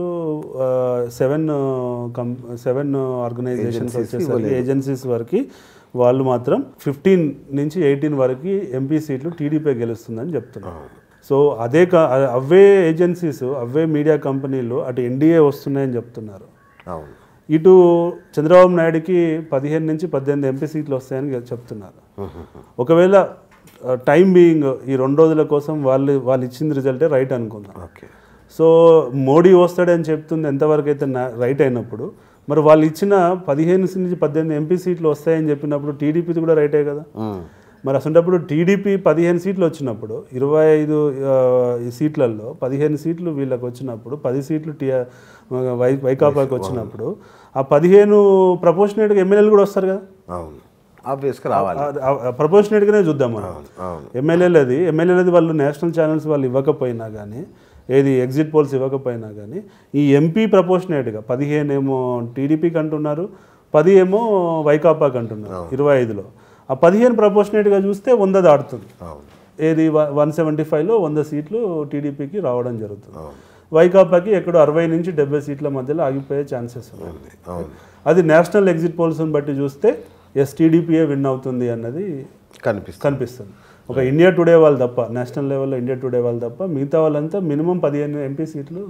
సెవెన్ కం సెవెన్ ఆర్గనైజేషన్స్ వచ్చేసరికి ఏజెన్సీస్ వరకు వాళ్ళు మాత్రం ఫిఫ్టీన్ నుంచి ఎయిటీన్ వరకు ఎంపీ సీట్లు టీడీపీ గెలుస్తుందని చెప్తున్నారు సో అదే కా అవే ఏజెన్సీస్ అవే మీడియా కంపెనీలు అటు ఎన్డీఏ వస్తున్నాయని చెప్తున్నారు అవును ఇటు చంద్రబాబు నాయుడుకి పదిహేను నుంచి పద్దెనిమిది ఎంపీ సీట్లు వస్తాయని చెప్తున్నారు ఒకవేళ టైం బీయింగ్ ఈ రెండు రోజుల కోసం వాళ్ళు వాళ్ళు ఇచ్చిన రిజల్టే రైట్ అనుకుందాం ఓకే సో మోడీ వస్తాడని చెప్తుంది ఎంతవరకు అయితే రైట్ అయినప్పుడు మరి వాళ్ళు ఇచ్చిన పదిహేను నుంచి పద్దెనిమిది ఎంపీ సీట్లు వస్తాయని చెప్పినప్పుడు టీడీపీది కూడా రైటే కదా మరి అసలు టీడీపీ పదిహేను సీట్లు వచ్చినప్పుడు ఇరవై ఐదు ఆ, ఈ సీట్లలో పదిహేను సీట్లు వీళ్ళకి వచ్చినప్పుడు పది సీట్లు టీఆర్ వై వైకాపాకి వచ్చినప్పుడు ఆ పదిహేను ప్రపోర్షనేట్గా ఎమ్మెల్యేలు కూడా వస్తారు కదా అవును ఆబ్వియస్గా రావాలి ప్రపోర్షనేట్గానే చూద్దాం మనం అవును ఎమ్మెల్యేలది ఎమ్మెల్యేలది వాళ్ళు నేషనల్ ఛానల్స్ వాళ్ళు ఇవ్వకపోయినా కానీ ఏది ఎగ్జిట్ పోల్స్ ఇవ్వకపోయినా కానీ ఈ ఎంపీ ప్రపోర్షనేట్గా పదిహేను ఏమో టీడీపీకి అంటున్నారు పది ఏమో వైకాపాకి అంటున్నారు ఇరవై ఐదులో ఆ పదిహేను ప్రపోర్షనేట్గా చూస్తే వంద దాటుతుంది అవును ఏది వన్ సెవెంటీ ఫైవ్లో వంద సీట్లు టీడీపీకి రావడం జరుగుతుంది అవును వైకాపాకి ఎక్కడో అరవై నుంచి డెబ్బై సీట్ల మధ్యలో ఆగిపోయే ఛాన్సెస్ ఉన్నాయి ఉంది. అవును అది నేషనల్ ఎగ్జిట్ పోల్స్ని బట్టి చూస్తే ఎస్ టీడీపీఏ విన్ అవుతుంది అన్నది కనిపిస్తుంది కనిపిస్తుంది ఒక ఇండియా టుడే వాళ్ళు తప్ప నేషనల్ లెవెల్లో ఇండియా టుడే వాళ్ళు తప్ప మిగతా వాళ్ళంతా మినిమం పదిహేను ఎంపీ సీట్లు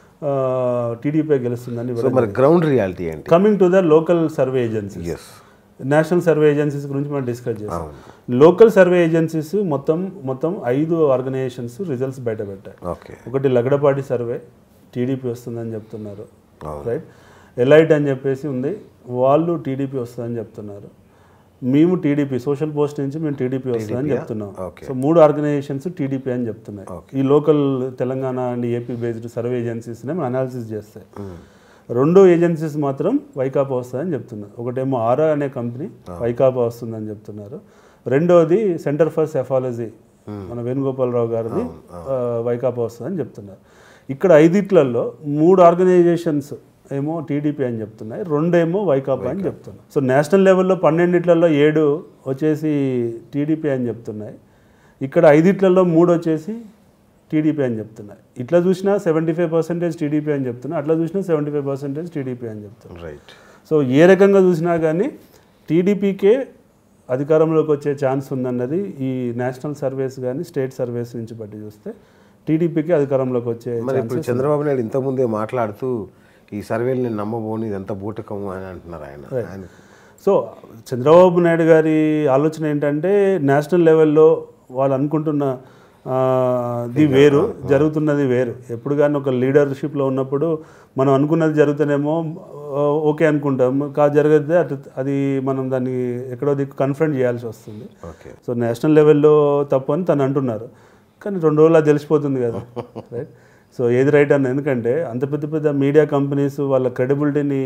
టీడీపీ గెలుస్తుందని సో మరి గ్రౌండ్ రియాలిటీ ఏంటి coming to the local survey agencies yes national survey agencies గురించి మనం డిస్కస్ చేస్తాం లోకల్ సర్వే ఏజెన్సీస్ మొత్తం మొత్తం ఐదు ఆర్గనైజేషన్స్ రిజల్ట్స్ బయట పెట్టాయి ఓకే ఒకటి లగడపాటి సర్వే టీడీపీ వస్తుందని చెప్తున్నారు అవును. రైట్ ఎలైట్ అని చెప్పేసి ఉంది వాళ్ళు టీడీపీ వస్తుందని చెప్తున్నారు మేము టీడీపీ సోషల్ పోస్ట్ నుంచి మేము టీడీపీ వస్తుందని చెప్తున్నాం Okay. సో మూడు ఆర్గనైజేషన్స్ టీడీపీ అని చెప్తున్నాయి ఈ local Telangana and AP based survey ఏజెన్సీస్నే మనం అనాలిసిస్ చేస్తాయి రెండు ఏజెన్సీస్ మాత్రం వైకాపా వస్తుందని చెప్తున్నారు ఒకటేమో ఆరా అనే కంపెనీ వైకాపా వస్తుందని చెప్తున్నారు రెండోది సెంటర్ ఫర్ సెఫాలజీ మన వేణుగోపాలరావు గారిది ఆ, వైకాపా వస్తుందని చెప్తున్నారు ఇక్కడ ఐదిట్లలో మూడు ఆర్గనైజేషన్స్ ఏమో టీడీపీ అని చెప్తున్నాయి రెండేమో వైకాపా అని చెప్తున్నాయి సో నేషనల్ లెవెల్లో పన్నెండిట్లలో ఏడు వచ్చేసి టీడీపీ అని చెప్తున్నాయి ఇక్కడ ఐదిట్లలో మూడు వచ్చేసి టీడీపీ అని చెప్తున్నాయి ఇట్లా చూసినా సెవెంటీ ఫైవ్ పర్సెంటేజ్ టీడీపీ అని చెప్తున్నా అట్లా చూసినా సెవెంటీ ఫైవ్ పర్సెంటేజ్ టీడీపీ అని చెప్తున్నారు రైట్ సో ఏ రకంగా చూసినా కానీ టీడీపీకే అధికారంలోకి వచ్చే ఛాన్స్ ఉందన్నది ఈ నేషనల్ సర్వేస్ కానీ స్టేట్ సర్వేస్ నుంచి బట్టి చూస్తే టీడీపీకి అధికారంలోకి వచ్చే మరి ఇప్పుడు చంద్రబాబు నాయుడు ఇంతకుముందే మాట్లాడుతూ ఈ సర్వేలు నేను నమ్మబోని ఇదంతా బూటకము అని అంటున్నారు ఆయన ఆయన సో చంద్రబాబు నాయుడు గారి ఆలోచన ఏంటంటే నేషనల్ లెవెల్లో వాళ్ళు అనుకుంటున్న ఆ, ది వేరు జరుగుతున్నది వేరు ఎప్పుడు కానీ ఒక లీడర్షిప్లో ఉన్నప్పుడు మనం అనుకున్నది జరుగుతానేమో ఆ, ఓకే అనుకుంటాం కా జరిగితే అటు అది మనం దాన్ని ఎక్కడో దిక్కు కన్ఫ్రంట్ చేయాల్సి వస్తుంది ఓకే సో నేషనల్ లెవెల్లో తప్పు అని తను అంటున్నారు కానీ రెండు రోజులు అది తెలిసిపోతుంది కదా రైట్ సో ఏది రైట్ అన్న ఎందుకంటే అంత పెద్ద పెద్ద మీడియా కంపెనీస్ వాళ్ళ క్రెడిబిలిటీని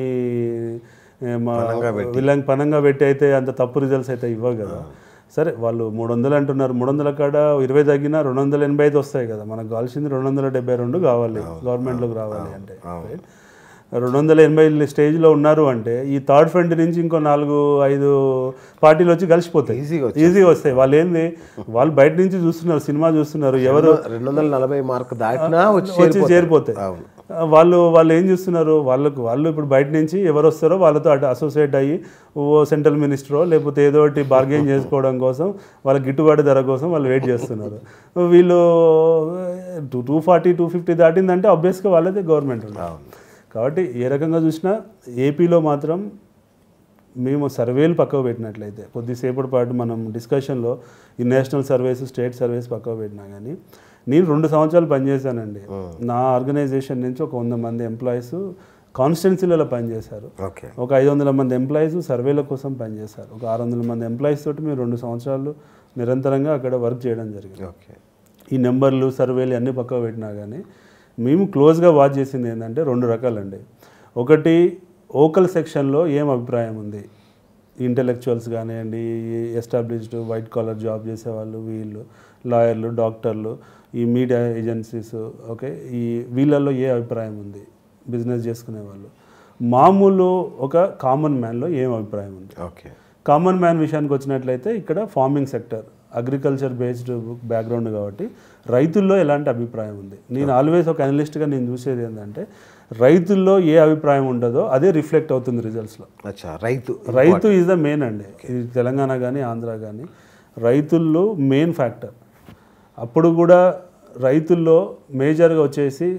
వీళ్ళకి పనంగా పెట్టి అయితే అంత తప్పు రిజల్ట్స్ అయితే ఇవ్వవు కదా సరే వాళ్ళు మూడు వందలు అంటున్నారు మూడు వందల కాడ ఇరవై తగ్గినా రెండు వందల ఎనభై ఐదు వస్తాయి కదా మనకు కావాల్సింది రెండు వందల డెబ్బై రెండు కావాలి గవర్నమెంట్లోకి రావాలి అంటే right? రెండు వందల ఎనభై స్టేజ్లో ఉన్నారు అంటే ఈ థర్డ్ ఫ్రంట్ నుంచి ఇంకో నాలుగు ఐదు పార్టీలు వచ్చి కలిసిపోతాయి ఈజీగా ఈజీగా వస్తాయి వాళ్ళు ఏంది వాళ్ళు బయట నుంచి చూస్తున్నారు సినిమా చూస్తున్నారు ఎవరు రెండు వందల నలభై మార్క్ దాటినా వచ్చి వచ్చి చేరిపోతాయి అవును వాళ్ళు వాళ్ళు ఏం చేస్తున్నారు వాళ్ళకు వాళ్ళు ఇప్పుడు బయట నుంచి ఎవరు వస్తారో వాళ్ళతో అటు అసోసియేట్ అయ్యి ఓ సెంట్రల్ మినిస్టరో లేకపోతే ఏదో ఒకటి బార్గెన్ చేసుకోవడం కోసం వాళ్ళ గిట్టుబాటు ధర కోసం వాళ్ళు వెయిట్ చేస్తున్నారు వీళ్ళు two two forty two fifty దాటిందంటే ఆబ్వియస్గా వాళ్ళదే గవర్నమెంట్ ఉంది అవును కాబట్టి ఏ రకంగా చూసినా ఏపీలో మాత్రం మేము సర్వేలు పక్కకు పెట్టినట్లయితే కొద్దిసేపటి పాటు మనం డిస్కషన్లో ఈ నేషనల్ సర్వేస్ స్టేట్ సర్వేస్ పక్కకు పెట్టినా కానీ నేను రెండు సంవత్సరాలు పనిచేశానండి నా ఆర్గనైజేషన్ నుంచి ఒక వంద మంది ఎంప్లాయీస్ కాన్స్టిట్యున్సీలలో పనిచేశారు ఓకే ఒక ఐదు వందల మంది ఎంప్లాయీస్ సర్వేల కోసం పనిచేశారు ఒక ఆరు వందల మంది ఎంప్లాయీస్ తోటి మేము రెండు సంవత్సరాలు నిరంతరంగా అక్కడ వర్క్ చేయడం జరిగింది ఓకే ఈ నెంబర్లు సర్వేలు అన్నీ పక్కకు పెట్టినా కానీ మేము క్లోజ్గా వాచ్ చేసింది ఏంటంటే రెండు రకాలండి ఒకటి ఓకల్ సెక్షన్లో ఏం అభిప్రాయం ఉంది ఇంటెలెక్చువల్స్ కానివ్వండి ఎస్టాబ్లిష్డ్ వైట్ కాలర్ జాబ్ చేసేవాళ్ళు వీళ్ళు లాయర్లు డాక్టర్లు ఈ మీడియా ఏజెన్సీస్ ఓకే ఈ వీళ్ళల్లో ఏ అభిప్రాయం ఉంది బిజినెస్ చేసుకునే వాళ్ళు మామూలు ఒక కామన్ మ్యాన్లో ఏం అభిప్రాయం ఉంది ఓకే కామన్ మ్యాన్ విషయానికి వచ్చినట్లయితే ఇక్కడ farming sector agriculture based background కాబట్టి రైతుల్లో ఎలాంటి అభిప్రాయం ఉంది నేను ఆల్వేస్ ఒక అనలిస్ట్గా నేను చూసేది ఏంటంటే రైతుల్లో ఏ అభిప్రాయం ఉండదో అదే రిఫ్లెక్ట్ అవుతుంది రిజల్ట్స్లో అచ్చా రైతు రైతు ఈజ్ ద మెయిన్ అండి ఇది తెలంగాణ కానీ ఆంధ్ర కానీ రైతుల్లో మెయిన్ ఫ్యాక్టర్ అప్పుడు కూడా రైతుల్లో మేజర్గా వచ్చేసి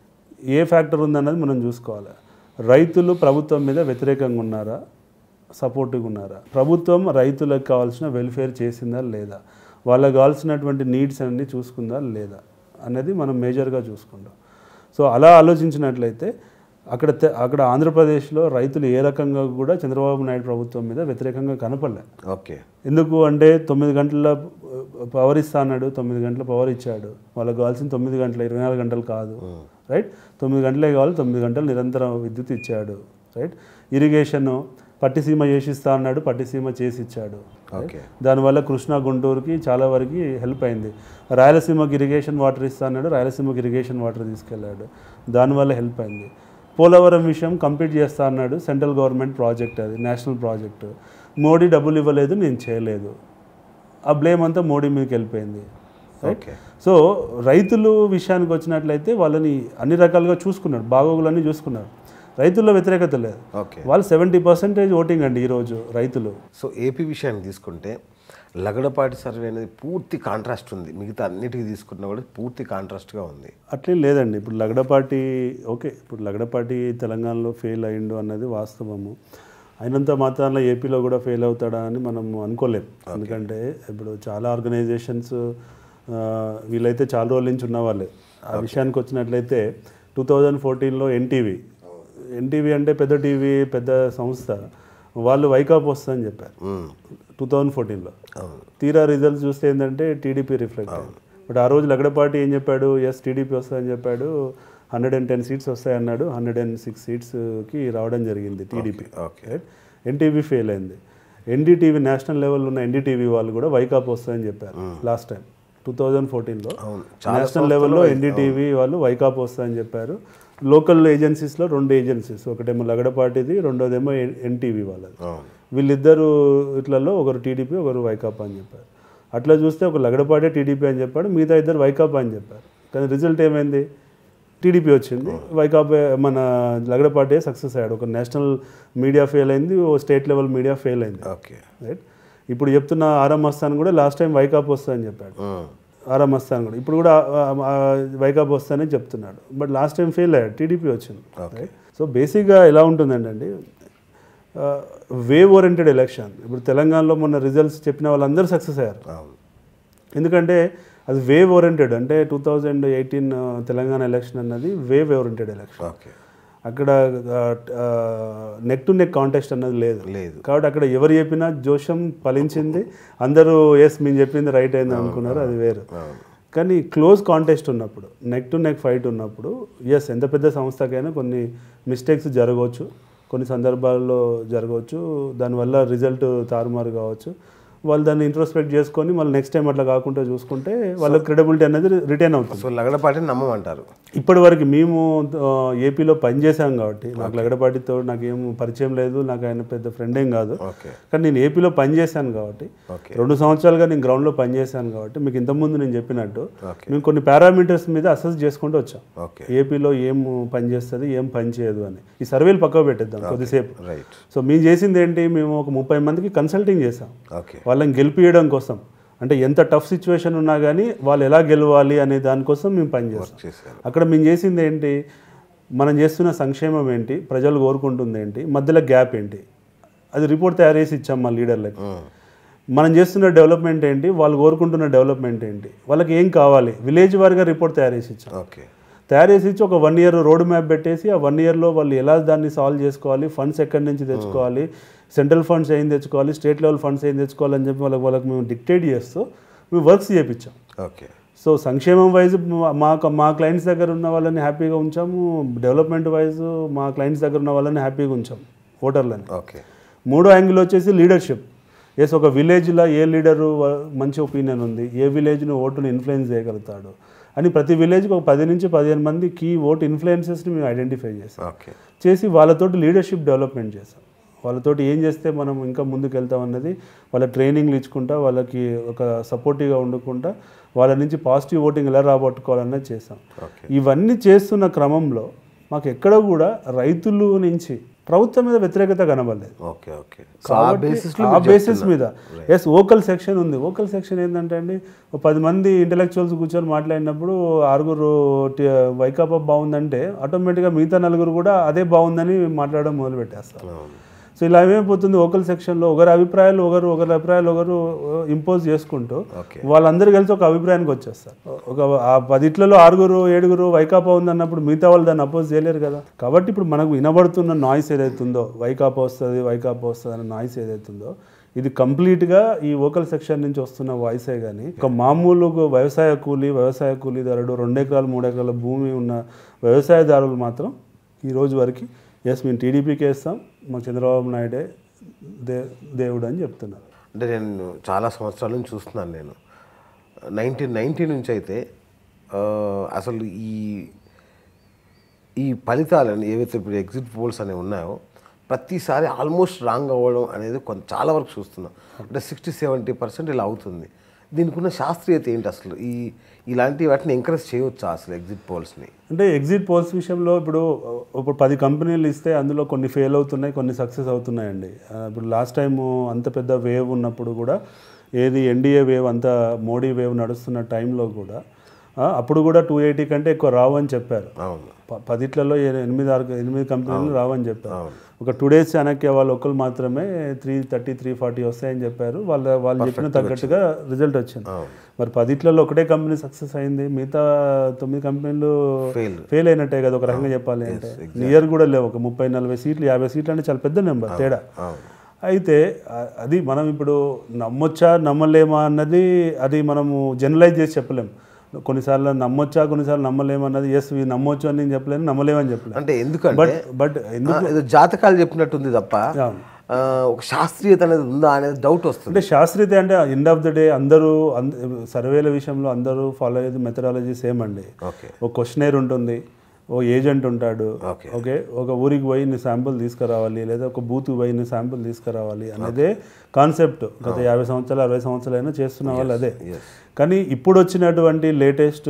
ఏ ఫ్యాక్టర్ ఉందన్నది మనం చూసుకోవాలి రైతులు ప్రభుత్వం మీద వ్యతిరేకంగా ఉన్నారా సపోర్టివ్గా ఉన్నారా ప్రభుత్వం రైతులకు కావాల్సిన వెల్ఫేర్ చేసిందా లేదా వాళ్ళకి కావాల్సినటువంటి నీడ్స్ అన్ని చూసుకుందా లేదా అనేది మనం మేజర్గా చూసుకుంటాం సో అలా ఆలోచించినట్లయితే అక్కడ తె- అక్కడ ఆంధ్రప్రదేశ్లో రైతులు ఏ రకంగా కూడా చంద్రబాబు నాయుడు ప్రభుత్వం మీద వ్యతిరేకంగా కనపడలే ఓకే ఎందుకు అంటే తొమ్మిది గంటల పవర్ ఇస్తా అన్నాడు తొమ్మిది గంటల పవర్ ఇచ్చాడు వాళ్ళకి కావాల్సిన తొమ్మిది గంటల ఇరవై నాలుగు గంటలు కాదు రైట్ తొమ్మిది గంటలే కావాలి తొమ్మిది గంటలు నిరంతరం విద్యుత్ ఇచ్చాడు రైట్ ఇరిగేషన్ పట్టిసీమ చేసి ఇస్తా అన్నాడు పట్టిసీమ చేసి ఇచ్చాడు ఓకే దానివల్ల కృష్ణా గుంటూరుకి చాలా వరకు హెల్ప్ అయింది రాయలసీమకి ఇరిగేషన్ వాటర్ ఇస్తా అన్నాడు రాయలసీమకి ఇరిగేషన్ వాటర్ తీసుకెళ్ళాడు దానివల్ల హెల్ప్ అయింది పోలవరం విషయం కంప్లీట్ చేస్తా అన్నాడు సెంట్రల్ గవర్నమెంట్ ప్రాజెక్ట్ అది నేషనల్ ప్రాజెక్ట్ మోడీ డబ్బులు ఇవ్వలేదు నేను చేయలేదు ఆ బ్లేమ్ అంతా మోడీ మీదకి వెళ్ళిపోయింది ఓకే సో రైతులు విషయానికి వచ్చినట్లయితే వాళ్ళని అన్ని రకాలుగా చూసుకున్నాడు బాగోగులన్నీ చూసుకున్నాడు రైతుల్లో వ్యతిరేకత లేదు ఓకే వాళ్ళు సెవెంటీ పర్సెంటేజ్ ఓటింగ్ అండి ఈరోజు రైతులు సో ఏపీ విషయాన్ని తీసుకుంటే లగడపాటి సర్వే అనేది పూర్తి కాంట్రాస్ట్ ఉంది మిగతా అన్నిటికీ తీసుకున్నా కూడా పూర్తి కాంట్రాస్ట్గా ఉంది అట్లేం లేదండి ఇప్పుడు లగడపాటి ఓకే ఇప్పుడు లగడపాటి తెలంగాణలో ఫెయిల్ అయిండు అన్నది వాస్తవము అయినంత మాత్రాన ఏపీలో కూడా ఫెయిల్ అవుతాడా అని మనం అనుకోలేం ఎందుకంటే ఇప్పుడు చాలా ఆర్గనైజేషన్స్ వీళ్ళైతే చాలా రోజుల నుంచి ఉన్న వాళ్ళే ఆ విషయానికి వచ్చినట్లయితే టూ థౌజండ్ ఫోర్టీన్లో ఎన్టీవీ ఎన్టీవీ అంటే పెద్ద టీవీ పెద్ద సంస్థ వాళ్ళు వైకాప్ వస్తుందని చెప్పారు మ్మ్. టూ థౌజండ్ ఫోర్టీన్లో అవును తీరా రిజల్ట్స్ చూస్తే ఏంటంటే టీడీపీ రిఫ్లెక్ట్ అయింది బట్ ఆ రోజు లగడపాటి ఏం చెప్పాడు ఎస్ టీడీపీ వస్తుందని చెప్పాడు హండ్రెడ్ అండ్ టెన్ సీట్స్ వస్తాయన్నాడు హండ్రెడ్ అండ్ సిక్స్ సీట్స్కి రావడం జరిగింది టీడీపీ ఓకే ఎన్టీవీ ఫెయిల్ అయింది ఎన్డీటీవీ నేషనల్ లెవెల్ ఉన్న ఎన్డీటీవీ వాళ్ళు కూడా వైకాప్ వస్తాయని చెప్పారు లాస్ట్ టైం టూ థౌజండ్ ఫోర్టీన్లో అవును నేషనల్ లెవెల్లో ఎన్డీటీవీ వాళ్ళు వైకాప్ వస్తాయని చెప్పారు లోకల్ ఏజెన్సీస్లో రెండు ఏజెన్సీస్ ఒకటేమో లగడపాటిది రెండోదేమో ఎన్టీవీ వాళ్ళది అవును వీళ్ళిద్దరు ఇట్లలో ఒకరు టీడీపీ ఒకరు వైకాపా అని చెప్పారు అట్లా చూస్తే ఒక లగడపాటే టీడీపీ అని చెప్పాడు మిగతా ఇద్దరు వైకాపా అని చెప్పారు కానీ రిజల్ట్ ఏమైంది టీడీపీ వచ్చింది వైకాపా మన లగడపాటే సక్సెస్ అయ్యాడు ఒక నేషనల్ మీడియా ఫెయిల్ అయింది ఓ స్టేట్ లెవెల్ మీడియా ఫెయిల్ అయింది ఓకే రైట్ ఇప్పుడు చెప్తున్న ఆరం మస్తాన్ కూడా లాస్ట్ టైం వైకాప్ వస్తుందని చెప్పాడు మ్మ్. ఆరం మస్తాన్ కూడా ఇప్పుడు కూడా ఆ- ఆ- ఆ వైకాప్ వస్తానని చెప్తున్నాడు బట్ లాస్ట్ టైం ఫెయిల్ అయ్యాడు టీడీపీ వచ్చింది ఓకే సో బేసిక్గా ఎలా ఉంటుందంటే అండి వేవ్ ఓరియంటెడ్ ఎలక్షన్ ఇప్పుడు తెలంగాణలో మొన్న రిజల్ట్స్ చెప్పిన వాళ్ళందరూ సక్సెస్ అయ్యారు అవును ఎందుకంటే అది వేవ్ ఓరియంటెడ్ అంటే two thousand eighteen Telangana election అన్నది వేవ్ ఓరియంటెడ్ ఎలక్షన్ ఓకే అక్కడ నెక్ టు నెక్ కాంటెస్ట్ అన్నది లేదు లేదు కాబట్టి అక్కడ ఎవరు చెప్పినా జోషం ఫలించింది అందరూ ఎస్ మేము చెప్పింది రైట్ అయింది అనుకున్నారు అది వేరు అవును కానీ క్లోజ్ కాంటెస్ట్ ఉన్నప్పుడు నెక్ టు నెక్ ఫైట్ ఉన్నప్పుడు ఎస్ ఎంత పెద్ద సంస్థకైనా కొన్ని మిస్టేక్స్ జరగవచ్చు కొన్ని సందర్భాల్లో జరగవచ్చు దానివల్ల రిజల్ట్ తారుమారు కావచ్చు వాళ్ళు దాన్ని ఇంట్రోస్పెక్ట్ చేసుకొని మళ్ళీ నెక్స్ట్ టైం అట్లా కాకుండా చూసుకుంటే వాళ్ళ క్రెడిబిలిటీ అనేది రిటైన్ అవుతుంది సో లగడపాటిని నమ్మమంటారు ఇప్పటి వరకు మేము ఆ, ఏపీలో పనిచేసాం కాబట్టి నాకు లగడపాటితో నాకేం పరిచయం లేదు నాకు ఆయన పెద్ద ఫ్రెండ్ ఏం కాదు ఓకే కానీ నేను ఏపీలో పనిచేశాను కాబట్టి ఓకే రెండు సంవత్సరాలుగా నేను గ్రౌండ్లో పనిచేశాను కాబట్టి మీకు ఇంతకుముందు నేను చెప్పినట్టు ఓకే మేము కొన్ని పారామీటర్స్ మీద అసెస్ చేసుకుంటూ వచ్చాం ఓకే ఏపీలో ఏం పని చేస్తుంది ఏం పని చేయదు అని ఈ సర్వేలు పక్కకు పెట్టేద్దాం కొద్దిసేపు రైట్ సో మేము చేసింది ఏంటి మేము ఒక ముప్పై మందికి కన్సల్టింగ్ చేసాం ఓకే వాళ్ళని గెలిపియడం కోసం అంటే ఎంత టఫ్ సిచ్యువేషన్ ఉన్నా కానీ వాళ్ళు ఎలా గెలవాలి అనే దానికోసం మేము పనిచేస్తాం చేశారు అక్కడ మేము చేసింది ఏంటి మనం చేస్తున్న సంక్షేమం ఏంటి ప్రజలు కోరుకుంటుంది ఏంటి మధ్యలో గ్యాప్ ఏంటి అది రిపోర్ట్ తయారు చేసి ఇచ్చాం మా లీడర్లకి ఉమ్. మనం చేస్తున్న డెవలప్మెంట్ ఏంటి వాళ్ళు కోరుకుంటున్న డెవలప్మెంట్ ఏంటి వాళ్ళకి ఏం కావాలి విలేజ్ వారిగా రిపోర్ట్ తయారు చేసి ఇచ్చాం ఓకే తయారు చేసి ఇచ్చి ఒక వన్ ఇయర్ రోడ్ మ్యాప్ పెట్టేసి ఆ వన్ ఇయర్లో వాళ్ళు ఎలా దాన్ని సాల్వ్ చేసుకోవాలి ఫండ్స్ ఎక్కడి నుంచి తెచ్చుకోవాలి సెంట్రల్ ఫండ్స్ ఏం తెచ్చుకోవాలి స్టేట్ లెవెల్ ఫండ్స్ ఏం తెచ్చుకోవాలని చెప్పి వాళ్ళకి వాళ్ళకి మేము డిక్టేట్ చేస్తూ మేము వర్క్స్ చేయించాం ఓకే సో సంక్షేమం వైజ్ మా మా క్లయింట్స్ దగ్గర ఉన్న వాళ్ళని హ్యాపీగా ఉంచాము డెవలప్మెంట్ వైజ్ మా క్లయింట్స్ దగ్గర ఉన్న వాళ్ళని హ్యాపీగా ఉంచాం ఓటర్లని ఓకే మూడో యాంగిల్ వచ్చేసి లీడర్షిప్ ఎస్ ఒక విలేజ్లో ఏ లీడరు మంచి ఒపీనియన్ ఉంది ఏ విలేజ్ను ఓటును ఇన్ఫ్లుయెన్స్ చేయగలుగుతాడు అని ప్రతి విలేజ్కి ఒక పది నుంచి పదిహేను మంది కీ ఓట్ ఇన్ఫ్లుయెన్సెస్ని మేము ఐడెంటిఫై చేసాం ఓకే చేసి వాళ్ళతోటి లీడర్షిప్ డెవలప్మెంట్ చేసాం వాళ్ళతోటి ఏం చేస్తే మనం ఇంకా ముందుకు వెళ్తాం అన్నది వాళ్ళ ట్రైనింగ్లు ఇచ్చుకుంటా వాళ్ళకి ఒక సపోర్టివ్గా ఉండకుండా వాళ్ళ నుంచి పాజిటివ్ ఓటింగ్ ఎలా రాబట్టుకోవాలన్నది చేసాం ఓకే ఇవన్నీ చేస్తున్న క్రమంలో మాకు ఎక్కడ కూడా రైతులు నుంచి ప్రభుత్వం మీద వ్యతిరేకత కనబడలేదు ఓకే ఓకే సో ఆ బేసిస్ ఆ బేసిస్ మీద ఎస్ ఓకల్ సెక్షన్ ఉంది ఓకల్ సెక్షన్ ఏంటంటే అండి ఒక పది మంది ఇంటలెక్చువల్స్ కూర్చొని మాట్లాడినప్పుడు ఆరుగురు టి- వైకాపా బాగుందంటే ఆటోమేటిక్గా మిగతా నలుగురు కూడా అదే బాగుందని మాట్లాడడం మొదలు పెట్టేస్తారు సో ఇలా ఏమైపోతుంది ఓకల్ సెక్షన్లో ఒకరి అభిప్రాయాలు ఒకరు ఒకరి అభిప్రాయాలు ఒకరు ఇంపోజ్ చేసుకుంటూ ఓకే వాళ్ళందరూ కలిసి ఒక అభిప్రాయానికి వచ్చేస్తారు ఒక ఆ పదిట్లలో ఆరుగురు ఏడుగురు వైకాపా ఉందన్నప్పుడు మిగతా వాళ్ళు దాన్ని అపోజ్ చేయలేరు కదా కాబట్టి ఇప్పుడు మనకు వినబడుతున్న నాయిస్ ఏదైతుందో వైకాపా వస్తుంది వైకాపా వస్తుంది అన్న నాయిస్ ఏదైతుందో ఇది కంప్లీట్గా ఈ ఓకల్ సెక్షన్ నుంచి వస్తున్న వాయిసే కానీ ఒక మామూలు వ్యవసాయ కూలీ వ్యవసాయ కూలీదారుడు రెండు ఎకరాలు మూడు ఎకరాల భూమి ఉన్న వ్యవసాయదారులు మాత్రం ఈ రోజు వరకు ఎస్ మేము టీడీపీకి వేస్తాం మా చంద్రబాబు నాయుడే దే దేవుడు అని చెప్తున్నారు అంటే నేను చాలా సంవత్సరాల నుంచి చూస్తున్నాను నేను నైన్టీన్ నైన్టీ నుంచి అయితే ఆ, అసలు ఈ ఈ ఫలితాలని ఏవైతే ఇప్పుడు ఎగ్జిట్ పోల్స్ అనేవి ఉన్నాయో ప్రతిసారి ఆల్మోస్ట్ రాంగ్ అవ్వడం అనేది కొంత చాలా వరకు చూస్తున్నాం అంటే సిక్స్టీ సెవెంటీ పర్సెంట్ ఇలా అవుతుంది దీనికి ఉన్న శాస్త్రీయత ఏంటి అసలు ఈ ఇలాంటి వాటిని ఎంకరేజ్ చేయవచ్చా అసలు ఎగ్జిట్ పోల్స్ని అంటే ఎగ్జిట్ పోల్స్ విషయంలో ఇప్పుడు ఇప్పుడు పది కంపెనీలు ఇస్తే అందులో కొన్ని ఫెయిల్ అవుతున్నాయి కొన్ని సక్సెస్ అవుతున్నాయండి ఆ, ఇప్పుడు లాస్ట్ టైం అంత పెద్ద వేవ్ ఉన్నప్పుడు కూడా ఏది ఎన్డీఏ వేవ్ అంత మోడీ వేవ్ నడుస్తున్న టైంలో కూడా ఆ, అప్పుడు కూడా టూ ఎయిటీ కంటే ఎక్కువ రావు అని చెప్పారు అవును ప- పదిట్లలో ఏ- ఎనిమిది ఆరు ఎనిమిది కంపెనీలు రావని చెప్పారు అవును. ఒక టూ డేస్ చాణక్య వాళ్ళు ఒక్కరు మాత్రమే త్రీ థర్టీ త్రీ ఫార్టీ వస్తాయని చెప్పారు వాళ్ళ వాళ్ళు చెప్పిన తగ్గట్టుగా రిజల్ట్ వచ్చింది అవును మరి పదిట్లలో ఒకటే కంపెనీ సక్సెస్ అయింది మిగతా తొమ్మిది కంపెనీలు ఫెయిల్ ఫెయిల్ అయినట్టే కదా ఒక రకంగా చెప్పాలి అంటే నియర్ కూడా లేవు ఒక ముప్పై నలభై సీట్లు యాభై సీట్లు అంటే చాలా పెద్ద నెంబర్ తేడా అవును అయితే ఆ- అది మనం ఇప్పుడు నమ్మొచ్చా నమ్మలేమా అన్నది అది మనము జనరలైజ్ చేసి చెప్పలేము కొన్నిసార్లు నమ్మొచ్చా కొన్నిసార్లు నమ్మలేము అన్నది ఎస్ ఇవి నమ్మొచ్చు అని నేను చెప్పలేను నమ్మలేమని చెప్పలేను అంటే ఎందుకంటే బట్ బట్ ఎందుకు ఆ, ఏదో జాతకాలు చెప్పినట్టుంది తప్ప అవును. ఆ, ఒక శాస్త్రీయత అనేది ఉందా అనేది డౌట్ వస్తుంది అంటే శాస్త్రీయత అంటే ఎండ్ ఆఫ్ ద డే అందరూ అంద- సర్వేల విషయంలో అందరూ ఫాలో అయ్యేది మెథడాలజీ సేమ్ అండి ఓకే ఒక క్వశ్చనేర్ ఉంటుంది ఓ ఏజెంట్ ఉంటాడు ఓకే ఓకే ఒక ఊరికి పోయి నీ శాంపుల్ తీసుకురావాలి లేదా ఒక బూత్కి పోయి నీ శాంపుల్ తీసుకురావాలి అనేదే కాన్సెప్ట్ గత యాభై సంవత్సరాలు అరవై సంవత్సరాలైనా చేస్తున్న వాళ్ళు అదే ఎస్ కానీ ఇప్పుడు వచ్చినటువంటి లేటెస్ట్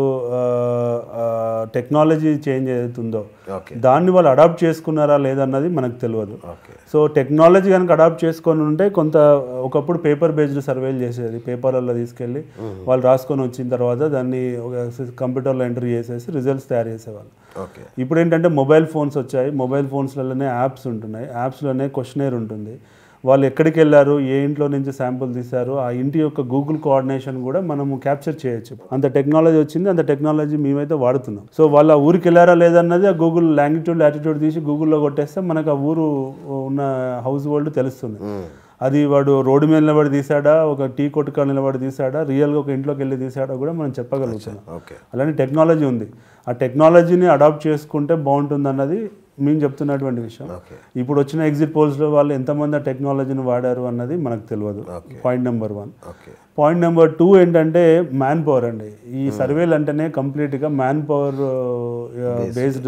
టెక్నాలజీ చేంజ్ ఏదైతుందో ఓకే దాన్ని వాళ్ళు అడాప్ట్ చేసుకున్నారా లేదన్నది మనకు తెలియదు ఓకే సో టెక్నాలజీ కనుక అడాప్ట్ చేసుకొని ఉంటే కొంత ఒకప్పుడు పేపర్ బేస్డ్ సర్వేలు చేసేది పేపర్లలో తీసుకెళ్ళి వాళ్ళు రాసుకొని వచ్చిన తర్వాత దాన్ని ఒక కంప్యూటర్లో ఎంటర్ చేసేసి రిజల్ట్స్ తయారు చేసేవాళ్ళు ఓకే ఇప్పుడు ఏంటంటే మొబైల్ ఫోన్స్ వచ్చాయి మొబైల్ ఫోన్స్లలోనే యాప్స్ ఉంటున్నాయి యాప్స్లోనే క్వశ్చనేర్ ఉంటుంది వాళ్ళు ఎక్కడికి వెళ్ళారు ఏ ఇంట్లో నుంచి శాంపుల్ తీశారు ఆ ఇంటి యొక్క గూగుల్ కోఆర్డినేషన్ కూడా మనము క్యాప్చర్ చేయొచ్చు అంత టెక్నాలజీ వచ్చింది అంత టెక్నాలజీ మేమైతే వాడుతున్నాం సో వాళ్ళు ఆ ఊరికి వెళ్ళారా లేదన్నది ఆ గూగుల్ లాంగిట్యూడ్ లాటిట్యూడ్ తీసి గూగుల్లో కొట్టేస్తే మనకు ఆ ఊరు ఉన్న హౌస్ హోల్డ్ తెలుస్తుంది అది వాడు రోడ్డు మీద నిలబడి తీసాడా ఒక టీ కొట్టుక నిలబడి తీసాడా రియల్గా ఒక ఇంట్లోకి వెళ్ళి తీసాడా కూడా మనం చెప్పగలుగుతున్నాం ఓకే అలానే టెక్నాలజీ ఉంది ఆ టెక్నాలజీని అడాప్ట్ చేసుకుంటే బాగుంటుంది అన్నది మేము చెప్తున్నటువంటి విషయం ఓకే ఇప్పుడు వచ్చిన ఎగ్జిట్ పోల్స్లో వాళ్ళు ఎంతమంది ఆ టెక్నాలజీని వాడారు అన్నది మనకు తెలియదు Okay. Point number one okay point number two ఏంటంటే మ్యాన్ పవర్ అండి ఈ సర్వేలు అంటేనే కంప్లీట్గా మ్యాన్ పవర్ బేస్డ్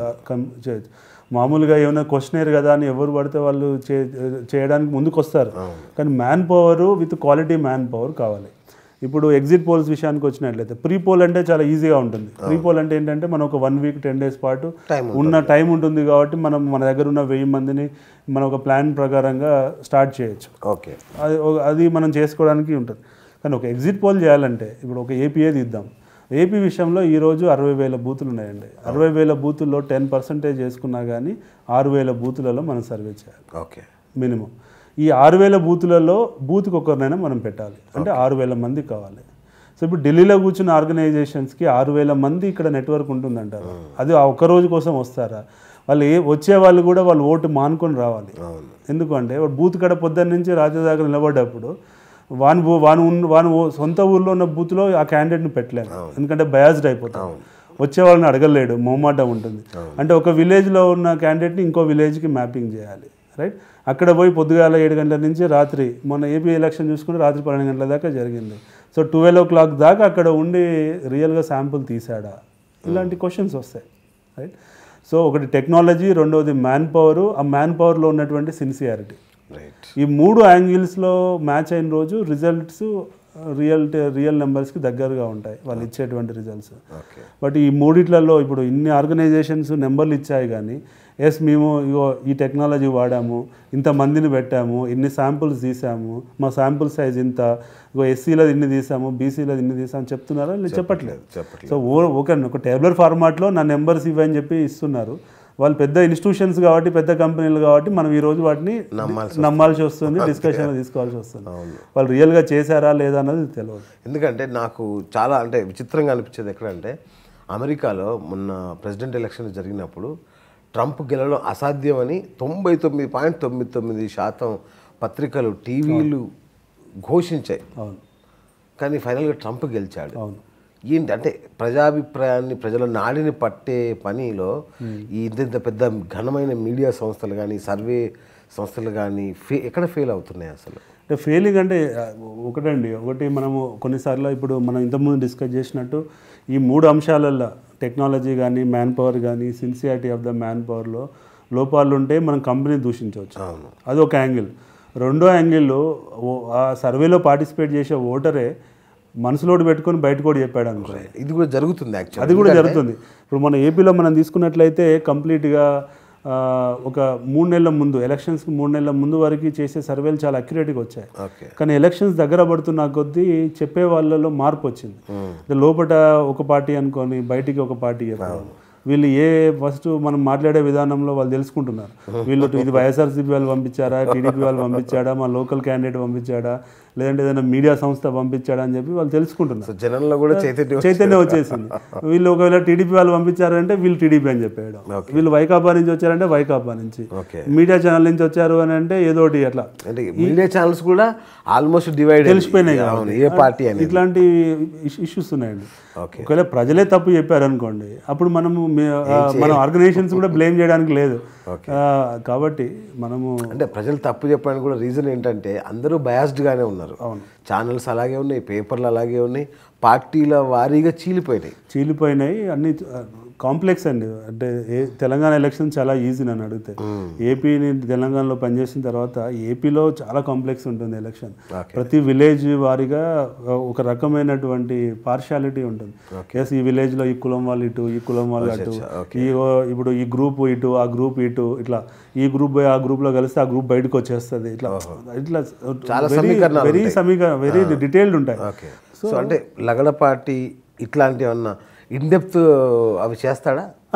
మామూలుగా ఏమైనా క్వశ్చనేర్ కదా అని ఎవరు పడితే వాళ్ళు చే- చేయడానికి ముందుకు వస్తారు కానీ man power with quality man power కావాలి ఇప్పుడు ఎగ్జిట్ పోల్స్ విషయానికి వచ్చినట్లయితే ప్రీ పోల్ అంటే చాలా ఈజీగా ఉంటుంది ప్రీ పోల్ అంటే ఏంటంటే మనం ఒక వన్ వీక్ టెన్ డేస్ పాటు Time ఉన్న టైం ఉంటుంది కాబట్టి మనం మన దగ్గర ఉన్న వెయ్యి మందిని మనం ఒక ప్లాన్ ప్రకారంగా స్టార్ట్ చేయొచ్చు ఓకే అది ఒక- అది మనం చేసుకోవడానికి ఉంటుంది కానీ ఒక ఎగ్జిట్ పోల్ చేయాలంటే ఇప్పుడు ఒక ఏపీఏ తీద్దాం ఏపీ విషయంలో ఈరోజు అరవై వేల బూతులు ఉన్నాయండి అరవై వేల బూతుల్లో టెన్ పర్సెంటేజ్ చేసుకున్నా కానీ ఆరు వేల బూతులలో మనం సర్వే చేయాలి ఓకే మినిమం ఈ ఆరు వేల బూతులలో బూత్కి ఒకరినైనా మనం పెట్టాలి అంటే ఆరు వేల మంది కావాలి సో ఇప్పుడు ఢిల్లీలో కూర్చున్న ఆర్గనైజేషన్స్కి ఆరు వేల మంది ఇక్కడ నెట్వర్క్ ఉంటుందంటారు అది ఆ ఒక్క రోజు కోసం వస్తారా వాళ్ళు ఏ వచ్చే వాళ్ళు కూడా వాళ్ళు ఓటు మానుకొని రావాలి అవును ఎందుకంటే వాడు బూత్ కడ పొద్దున్న నుంచి రాత్రి దాకా నిలబడ్డప్పుడు వాని బూ వాని ఉన్న వాని ఓ- సొంత ఊర్లో ఉన్న బూత్లో ఆ క్యాండిడేట్ని పెట్టలేము ఎందుకంటే బయాస్డ్ అయిపోతాం వచ్చే వాళ్ళని అడగలేడు మొహమాటం ఉంటుంది అంటే ఒక విలేజ్లో ఉన్న క్యాండిడేట్ని ఇంకో విలేజ్కి మ్యాపింగ్ చేయాలి రైట్ అక్కడ పోయి పొద్దుగాల ఏడు గంటల నుంచి రాత్రి మొన్న ఏపీ ఎలక్షన్ చూసుకుంటే రాత్రి పన్నెండు గంటల దాకా జరిగింది సో ట్వెల్వ్ ఓ క్లాక్ దాకా అక్కడ ఉండి రియల్గా శాంపుల్ తీసాడా ఇలాంటి క్వశ్చన్స్ వస్తాయి రైట్ సో ఒకటి టెక్నాలజీ రెండవది మ్యాన్ పవర్ ఆ మ్యాన్ పవర్లో ఉన్నటువంటి సిన్సియారిటీ రైట్ ఈ మూడు యాంగిల్స్లో మ్యాచ్ అయిన రోజు రిజల్ట్స్ రియల్ రియల్ నెంబర్స్కి దగ్గరగా ఉంటాయి వాళ్ళు ఇచ్చేటువంటి రిజల్ట్స్ ఓకే బట్ ఈ మూడిట్లలో ఇప్పుడు ఇన్ని ఆర్గనైజేషన్స్ నెంబర్లు ఇచ్చాయి కానీ ఎస్ మేము ఇగో ఈ టెక్నాలజీ వాడాము ఇంతమందిని పెట్టాము ఇన్ని శాంపుల్స్ తీసాము మా శాంపుల్ సైజ్ ఇంత ఇగో ఎస్సీలది ఇన్ని తీసాము బీసీలది ఇన్ని తీసాము చెప్తున్నారా లేదు చెప్పట్లేదు చెప్పట్లేదు సో ఓ ఓకే ఒక టేబులర్ ఫార్మాట్లో నా నెంబర్స్ ఇవ్వని చెప్పి ఇస్తున్నారు వాళ్ళు పెద్ద ఇన్స్టిట్యూషన్స్ కాబట్టి పెద్ద కంపెనీలు కాబట్టి మనం ఈ రోజు వాటిని నమ్మాల్సి నమ్మాల్సి వస్తుంది డిస్కషన్ తీసుకోవాల్సి వస్తుంది అవును. వాళ్ళు రియల్గా చేశారా లేదా అన్నది తెలియదు ఎందుకంటే నాకు చాలా అంటే విచిత్రంగా అనిపించేది ఎక్కడంటే అమెరికాలో మొన్న ప్రెసిడెంట్ ఎలక్షన్ జరిగినప్పుడు ట్రంప్ గెలవడం అసాధ్యమని తొంభై తొమ్మిది పాయింట్ తొమ్మిది తొమ్మిది శాతం పత్రికలు టీవీలు ఘోషించాయి అవును కానీ ఫైనల్గా ట్రంప్ గెలిచాడు అవును ఏంటి అంటే ప్రజాభిప్రాయాన్ని ప్రజల నాడిని పట్టే పనిలో ఈ ఇంత ఇంత పెద్ద ఘనమైన మీడియా సంస్థలు కానీ సర్వే సంస్థలు కానీ ఫే ఎక్కడ ఫెయిల్ అవుతున్నాయి అసలు అంటే ఫెయిలింగ్ అంటే ఆ, ఒకటండి ఒకటి మనము కొన్నిసార్లు ఇప్పుడు మనం ఇంతకుముందు డిస్కస్ చేసినట్టు ఈ మూడు అంశాలల్లో టెక్నాలజీ కానీ మ్యాన్ పవర్ కానీ సిన్సియారిటీ ఆఫ్ ద మ్యాన్ పవర్లో లోపాలు ఉంటే మనం కంపెనీ దూషించవచ్చు అవును అది ఒక యాంగిల్ రెండో యాంగిల్లో ఓ- ఆ సర్వేలో పార్టిసిపేట్ చేసే ఓటరే మనసులోటి పెట్టుకొని బయట కూడా చెప్పాడు అనుకో ఇది కూడా జరుగుతుంది యాక్చువల్ అది కూడా జరుగుతుంది ఇప్పుడు మన ఏపీలో మనం తీసుకున్నట్లయితే కంప్లీట్గా ఆ, ఒక మూడు నెలల ముందు ఎలక్షన్స్కి మూడు నెలల ముందు వరకు చేసే సర్వేలు చాలా అక్యురేట్గా వచ్చాయి ఓకే కానీ ఎలక్షన్స్ దగ్గర పడుతున్న కొద్దీ చెప్పే వాళ్ళలో మార్పు వచ్చింది అంటే లోపల ఒక పార్టీ అనుకొని బయటికి ఒక పార్టీ చెప్పారు వీళ్ళు ఏ ఫస్ట్ మనం మాట్లాడే విధానంలో వాళ్ళు తెలుసుకుంటున్నారు వీళ్ళు ఇది వైఎస్ఆర్సీపీ వాళ్ళు పంపించారా టీడీపీ వాళ్ళు పంపించాడా మా లోకల్ క్యాండిడేట్ పంపించాడా లేదంటే ఏదైనా మీడియా సంస్థ పంపించాడా అని చెప్పి వాళ్ళు తెలుసుకుంటున్నారు సో జనంలో కూడా చైతన్యం చైతన్యం వచ్చేసింది వీళ్ళు ఒకవేళ టీడీపీ వాళ్ళు పంపించారంటే వీళ్ళు టీడీపీ అని చెప్పేయడం వీళ్ళు వైకాపా నుంచి వచ్చారంటే వైకాపా నుంచి ఓకే మీడియా ఛానల్ నుంచి వచ్చారు అని అంటే ఏదో ఒకటి అట్లా అంటే మీడియా ఛానల్స్ కూడా ఆల్మోస్ట్ డివైడ్ తెలిసిపోయినాయి అవును ఏ పార్టీ అని ఇట్లాంటి ఇష్యూస్ ఉన్నాయండి ఓకే ఒకవేళ ప్రజలే తప్పు చెప్పారు అనుకోండి అప్పుడు మనము మే- ఆ, మన ఆర్గనైజేషన్స్ కూడా బ్లేమ్ చేయడానికి లేదు ఆ, కాబట్టి మనము అంటే ప్రజలు తప్పు చెప్పడానికి కూడా రీజన్ ఏంటంటే అందరూ biased గానే ఉన్నారు ఛానల్స్ అలాగే ఉన్నాయి పేపర్లు అలాగే ఉన్నాయి పార్టీల వారీగా చీలిపోయినాయి చీలిపోయినాయి అన్ని కాంప్లెక్స్ అండి అంటే ఏ తెలంగాణ ఎలక్షన్ చాలా ఈజీ నన్ను అడిగితే ఏపీని తెలంగాణలో పనిచేసిన తర్వాత ఏపీలో చాలా కాంప్లెక్స్ ఉంటుంది ఎలక్షన్ Okay. ప్రతి విలేజ్ వారీగా ఆ, ఒక రకమైనటువంటి పార్షాలిటీ ఉంటుంది ఎస్ ఈ విలేజ్ లో ఈ కులం వాళ్ళు ఇటు ఈ కులం వాళ్ళు అటు okay. ఈ ఓ, ఇప్పుడు ఈ గ్రూప్ ఇటు ఆ గ్రూప్ ఇటు ఇట్లా ఈ గ్రూప్ పోయి ఆ గ్రూప్ లో కలిస్తే ఆ గ్రూప్ బయటకు వచ్చేస్తుంది ఇట్లా ఇట్లా చాలా సమీకరణాలు వెరీ సమీకరణ వెరీ డీటెయిల్డ్ ఉంటాయి ఓకే సో అంటే లగడపాటి ఇట్లాంటి ఏమన్నా ఇన్ డెప్త్ అవి చేస్తాడా ఆ,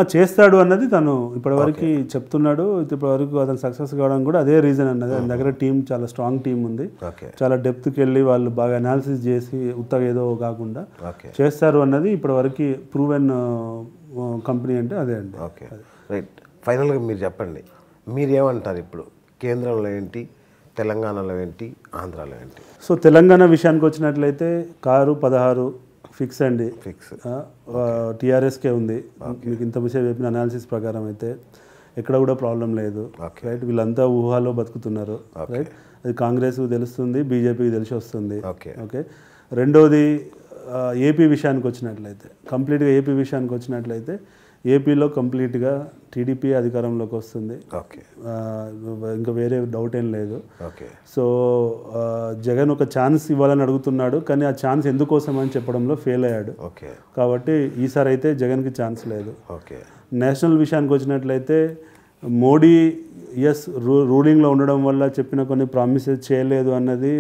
ఆ, చేస్తాడు అన్నది తను ఇప్పటివరకు చెప్తున్నాడు ఇప్పటివరకు అతను సక్సెస్ కావడం కూడా అదే రీజన్ అన్నది ఆయన దగ్గర టీం చాలా స్ట్రాంగ్ టీం ఉంది ఓకే చాలా డెప్త్కి వెళ్ళి వాళ్ళు బాగా అనాలిసిస్ చేసి ఉత్తగా ఏదో కాకుండా ఓకే చేస్తారు అన్నది ఇప్పటివరకు ప్రూవెన్ కంపెనీ అంటే అదే అండి ఓకే రైట్ ఫైనల్గా మీరు చెప్పండి మీరు ఏమంటారు ఇప్పుడు కేంద్రంలో ఏంటి తెలంగాణలో ఏంటి ఆంధ్రాలో ఏంటి సో తెలంగాణ విషయానికి వచ్చినట్లయితే కారు పదహారు ఫిక్స్ అండి ఫిక్స్ టీఆర్ఎస్కే ఉంది మీకు ఇంత విషయం చెప్పిన అనాలిసిస్ ప్రకారం అయితే ఎక్కడ కూడా ప్రాబ్లం లేదు Okay. రైట్ వీళ్ళంతా ఊహాలో బతుకుతున్నారు రైట్ అది కాంగ్రెస్ తెలుస్తుంది బీజేపీకి తెలిసి వస్తుంది ఓకే ఓకే రెండోది ఆ, ఏపీ విషయానికి వచ్చినట్లయితే కంప్లీట్గా ఏపీ విషయానికి వచ్చినట్లయితే ఏపీలో కంప్లీట్గా టీడీపీ అధికారంలోకి వస్తుంది ఓకే ఆ, ఇంకా వేరే డౌట్ ఏం లేదు ఓకే సో ఆ, జగన్ ఒక ఛాన్స్ ఇవ్వాలని అడుగుతున్నాడు కానీ ఆ ఛాన్స్ ఎందుకోసం అని చెప్పడంలో ఫెయిల్ అయ్యాడు ఓకే కాబట్టి ఈసారి అయితే జగన్కి ఛాన్స్ లేదు ఓకే నేషనల్ విషయానికి వచ్చినట్లయితే మోడీ ఎస్ రూ రూలింగ్లో ఉండడం వల్ల చెప్పిన కొన్ని ప్రామిసెస్ చేయలేదు అన్నది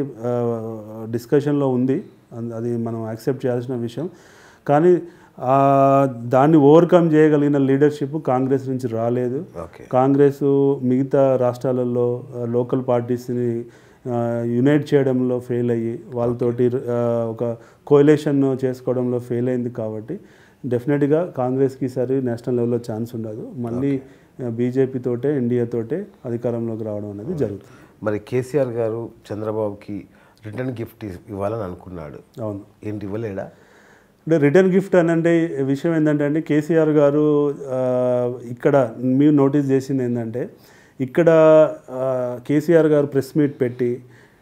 డిస్కషన్లో ఉంది అన్- అది మనం యాక్సెప్ట్ చేయాల్సిన విషయం కానీ ఆ, దాన్ని ఓవర్కమ్ చేయగలిగిన లీడర్షిప్ కాంగ్రెస్ నుంచి రాలేదు ఓకే కాంగ్రెస్ మిగతా రాష్ట్రాలలో ఆ, లోకల్ పార్టీస్ని ఆ, యునైట్ చేయడంలో ఫెయిల్ అయ్యి వాళ్ళతోటి ఆ, ఒక కోయలేషన్ చేసుకోవడంలో ఫెయిల్ అయింది కాబట్టి డెఫినెట్గా కాంగ్రెస్కి ఈసారి నేషనల్ లెవెల్లో ఛాన్స్ ఉండదు మళ్ళీ బీజేపీ తోటే ఎన్డీఏ తోటే అధికారంలోకి రావడం అనేది జరుగుతుంది మరి కేసీఆర్ గారు చంద్రబాబుకి రిటర్న్ గిఫ్ట్ ఇవ్వాలని అనుకున్నాడు అవును ఏంటి ఇవ్వలేడా అంటే రిటర్న్ గిఫ్ట్ అని అంటే విషయం ఏంటంటే అండి కేసీఆర్ గారు ఆ, ఇక్కడ మీరు నోటీస్ చేసింది ఏంటంటే ఇక్కడ ఆ, కేసీఆర్ గారు ప్రెస్ మీట్ పెట్టి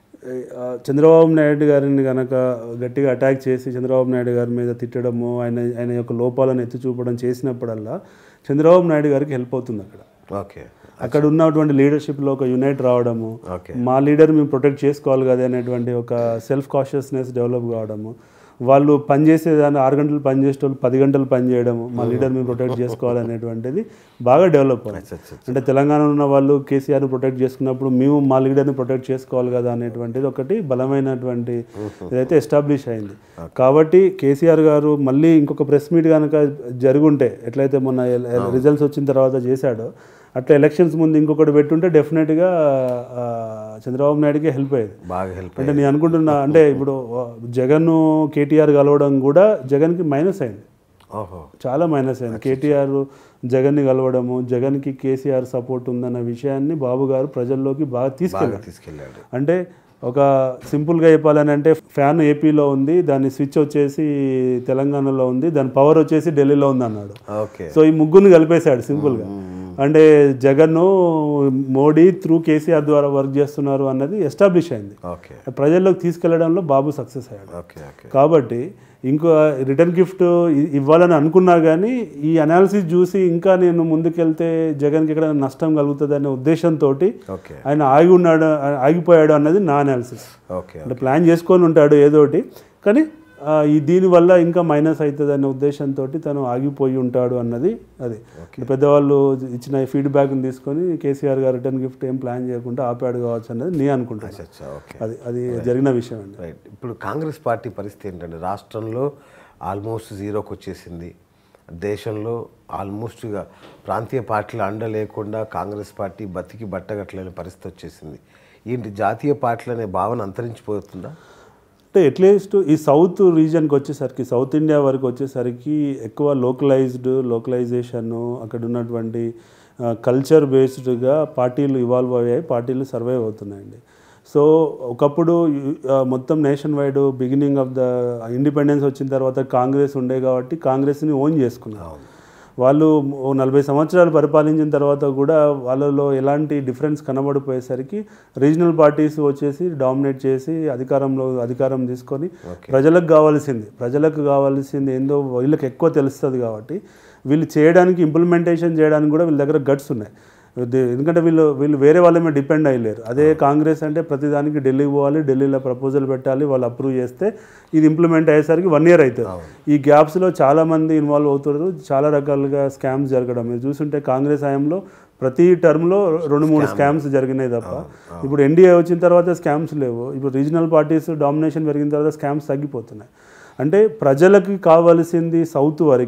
ఆ, చంద్రబాబు నాయుడు గారిని కనుక గట్టిగా అటాక్ చేసి చంద్రబాబు నాయుడు గారి మీద తిట్టడము ఆయన ఆయన యొక్క లోపాలను ఎత్తి చూపడం చేసినప్పుడల్లా చంద్రబాబు నాయుడు గారికి హెల్ప్ అవుతుంది అక్కడ ఓకే అక్కడ ఉన్నటువంటి లీడర్షిప్లో ఒక యునైట్ రావడము ఓకే మా లీడర్ మేము ప్రొటెక్ట్ చేసుకోవాలి కదా అనేటువంటి ఒక సెల్ఫ్ కాన్షియస్నెస్ డెవలప్ కావడము వాళ్ళు పనిచేసేదాన్ని ఆరు గంటలు పని చేసేటోళ్ళు పది గంటలు పని చేయడము మా లీడర్ మేము ప్రొటెక్ట్ చేసుకోవాలి అనేటువంటిది బాగా డెవలప్ అయింది అచ్చా, అంటే తెలంగాణలో ఉన్న వాళ్ళు కేసీఆర్ని ప్రొటెక్ట్ చేసుకున్నప్పుడు మేము మా లీడర్ని ప్రొటెక్ట్ చేసుకోవాలి కదా అనేటువంటిది ఒకటి బలమైనటువంటి ఇదైతే ఎస్టాబ్లిష్ అయింది కాబట్టి కేసీఆర్ గారు మళ్ళీ ఇంకొక ప్రెస్ మీట్ కనుక జరుగుంటే ఎట్లయితే మొన్న రిజల్ట్స్ వచ్చిన తర్వాత చేశాడో అట్లా ఎలక్షన్స్ ముందు ఇంకొకటి పెట్టుంటే డెఫినెట్గా ఆ, చంద్రబాబు నాయుడుకి హెల్ప్ అయ్యేది బాగా హెల్ప్ అంటే నేను అనుకుంటున్నా అంటే ఇప్పుడు జగన్ కేటీఆర్ కలవడం కూడా జగన్కి మైనస్ అయింది ఓహో చాలా మైనస్ అయింది కేటీఆర్ జగన్ని కలవడము జగన్కి కేసీఆర్ సపోర్ట్ ఉందన్న విషయాన్ని బాబు గారు ప్రజల్లోకి బాగా తీసుకెళ్ళారు బాగా తీసుకెళ్ళాడు అంటే ఒక సింపుల్గా చెప్పాలని అంటే ఫ్యాన్ ఏపీలో ఉంది దాని స్విచ్ వచ్చేసి తెలంగాణలో ఉంది దాని పవర్ వచ్చేసి ఢిల్లీలో ఉంది అన్నాడు ఓకే సో ఈ ముగ్గురిని కలిపేశాడు సింపుల్గా అంటే జగన్ మోడీ త్రూ కేసీఆర్ ద్వారా వర్క్ చేస్తున్నారు అన్నది ఎస్టాబ్లిష్ అయింది ఓకే ప్రజల్లోకి తీసుకెళ్లడంలో బాబు సక్సెస్ అయ్యాడు ఓకే ఓకే కాబట్టి ఇంకో రిటర్న్ గిఫ్ట్ ఇ- ఇవ్వాలని అనుకున్నా కానీ ఈ అనాలిసిస్ చూసి ఇంకా నేను ముందుకెళ్తే జగన్కి ఇక్కడ నష్టం కలుగుతుంది అనే ఉద్దేశంతో ఓకే ఆయన ఆగి ఉన్నాడు ఆగిపోయాడు అన్నది నా అనాలిసిస్ ఓకే అంటే ప్లాన్ చేసుకొని ఉంటాడు ఏదోటి కానీ ఆ, ఈ దీనివల్ల ఇంకా మైనస్ అవుతుంది అనే ఉద్దేశంతో తను ఆగిపోయి ఉంటాడు అన్నది అది పెద్దవాళ్ళు ఇచ్చిన ఫీడ్బ్యాక్ని తీసుకొని కేసీఆర్ గారు రిటర్న్ గిఫ్ట్ ఏం ప్లాన్ చేయకుండా ఆపాడు కావచ్చు అన్నది నేను అనుకుంటున్నాను అచ్చా ఓకే అది అది జరిగిన విషయం అండి రైట్ ఇప్పుడు కాంగ్రెస్ పార్టీ పరిస్థితి ఏంటంటే రాష్ట్రంలో ఆల్మోస్ట్ జీరోకి వచ్చేసింది దేశంలో ఆల్మోస్ట్గా ప్రాంతీయ పార్టీల అండ లేకుండా కాంగ్రెస్ పార్టీ బతికి బట్టగట్టలేని పరిస్థితి వచ్చేసింది ఏంటి జాతీయ పార్టీలు అనే భావన అంతరించిపోతుందా అంటే అట్లీస్ట్ ఈ సౌత్ రీజియన్కి వచ్చేసరికి సౌత్ ఇండియా వరకు వచ్చేసరికి ఎక్కువ లోకలైజ్డ్ లోకలైజేషన్ అక్కడ ఉన్నటువంటి కల్చర్ బేస్డ్గా పార్టీలు ఇవాల్వ్ అయ్యాయి పార్టీలు సర్వైవ్ అవుతున్నాయండి సో ఒకప్పుడు ఆ, మొత్తం nation wide beginning of the independence వచ్చిన తర్వాత కాంగ్రెస్ ఉండే కాబట్టి కాంగ్రెస్ని ఓన్ చేసుకున్నారు వాళ్ళు ఓ నలభై సంవత్సరాలు పరిపాలించిన తర్వాత కూడా వాళ్ళలో ఎలాంటి డిఫరెన్స్ కనబడిపోయేసరికి రీజనల్ పార్టీస్ వచ్చేసి డామినేట్ చేసి అధికారంలో అధికారం తీసుకొని ప్రజలకు కావాల్సింది ప్రజలకు కావాల్సింది ఏందో వీళ్ళకి ఎక్కువ తెలుస్తుంది కాబట్టి వీళ్ళు చేయడానికి ఇంప్లిమెంటేషన్ చేయడానికి కూడా వీళ్ళ దగ్గర గట్స్ ఉన్నాయి ఇది- ఎందుకంటే వీళ్ళు వీళ్ళు వేరే వాళ్ళ మీద డిపెండ్ అయ్యలేరు అదే కాంగ్రెస్ అంటే ప్రతిదానికి ఢిల్లీకి పోవాలి ఢిల్లీలో ప్రపోజల్ పెట్టాలి వాళ్ళు అప్రూవ్ చేస్తే ఇది ఇంప్లిమెంట్ అయ్యేసరికి వన్ ఇయర్ అవుతుంది ఈ గ్యాప్స్లో చాలామంది ఇన్వాల్వ్ అవుతారు చాలా రకాలుగా స్కామ్స్ జరగడం మీరు చూస్తుంటే కాంగ్రెస్ హయాంలో ప్రతి టర్మ్లో రెండు మూడు స్కామ్స్ జరిగినాయి తప్ప ఇప్పుడు ఎన్డీఏ వచ్చిన తర్వాత స్కామ్స్ లేవు ఇప్పుడు రీజనల్ పార్టీస్ డామినేషన్ పెరిగిన తర్వాత స్కామ్స్ తగ్గిపోతున్నాయి అంటే ప్రజలకి కావాల్సింది సౌత్ వరకు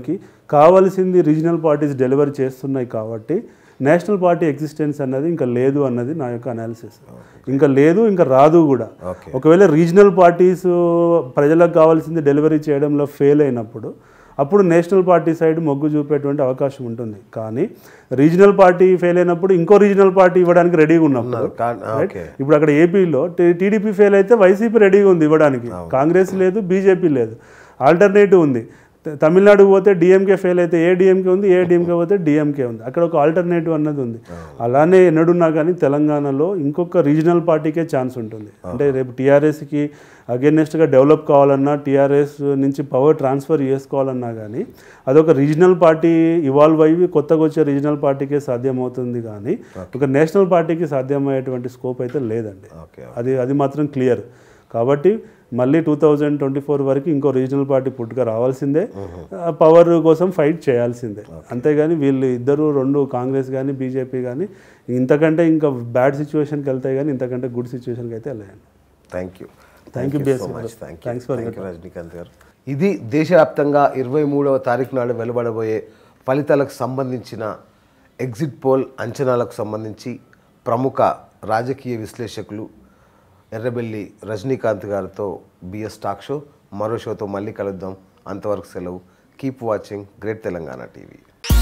కావాల్సింది రీజనల్ పార్టీస్ డెలివరీ చేస్తున్నాయి కాబట్టి నేషనల్ పార్టీ ఎగ్జిస్టెన్స్ అన్నది ఇంకా లేదు అన్నది నా యొక్క అనాలిసిస్ ఇంకా లేదు ఇంకా రాదు కూడా ఓకే ఒకవేళ రీజనల్ పార్టీస్ ప్రజలకు కావాల్సింది డెలివరీ చేయడంలో ఫెయిల్ అయినప్పుడు అప్పుడు నేషనల్ పార్టీ సైడ్ మొగ్గు చూపేటువంటి అవకాశం ఉంటుంది కానీ రీజనల్ పార్టీ ఫెయిల్ అయినప్పుడు ఇంకో రీజనల్ పార్టీ ఇవ్వడానికి రెడీగా ఉన్నప్పుడు కా- ఓకే ఇప్పుడు అక్కడ ఏపీలో టీడీపీ ఫెయిల్ అయితే వైసీపీ రెడీగా ఉంది ఇవ్వడానికి కాంగ్రెస్ లేదు బీజేపీ లేదు ఆల్టర్నేటివ్ ఉంది త- తమిళనాడు పోతే డిఎంకే ఫెయిల్ అయితే ఏ డిఎంకే ఉంది ఏ డిఎంకే పోతే డిఎంకే ఉంది అక్కడ ఒక ఆల్టర్నేటివ్ అన్నది ఉంది అలానే ఎన్నడున్నా కానీ తెలంగాణలో ఇంకొక రీజనల్ పార్టీకే ఛాన్స్ ఉంటుంది అంటే రేపు టీఆర్ఎస్కి అగేనెస్ట్గా డెవలప్ కావాలన్నా టీఆర్ఎస్ నుంచి పవర్ ట్రాన్స్ఫర్ చేసుకోవాలన్నా కానీ అదొక రీజనల్ పార్టీ ఇవాల్వ్ అయ్యి కొత్తగా వచ్చే రీజనల్ పార్టీకే సాధ్యమవుతుంది కానీ ఒక నేషనల్ పార్టీకి సాధ్యమయ్యేటువంటి స్కోప్ అయితే లేదండి ఓకే అది అది మాత్రం క్లియర్ కాబట్టి మళ్ళీ టూ థౌజండ్ ట్వంటీ ఫోర్ వరకు ఇంకో రీజనల్ పార్టీ పుట్టుక రావాల్సిందే పవర్ కోసం ఫైట్ చేయాల్సిందే అంతేగాని వీళ్ళు ఇద్దరు రెండు కాంగ్రెస్ కానీ బీజేపీ కానీ ఇంతకంటే ఇంకా బ్యాడ్ సిచ్యువేషన్కి వెళ్తాయి కానీ ఇంతకంటే గుడ్ సిచ్యువేషన్కి అయితే వెళ్ళాయండి thank you Thank you, so BSc much bro. Thank you Thanks for thank you Rajinikanth గారు ఇది దేశవ్యాప్తంగా ఇరవై మూడవ తారీఖు నాడు వెలువడబోయే ఫలితాలకు సంబంధించిన ఎగ్జిట్ పోల్ అంచనాలకు సంబంధించి ప్రముఖ రాజకీయ విశ్లేషకులు ఎర్రబెల్లి రజనీకాంత్ గారితో బిఎస్ టాక్ షో మరో షోతో మళ్ళీ కలుద్దాం అంతవరకు సెలవు keep watching great Telangana TV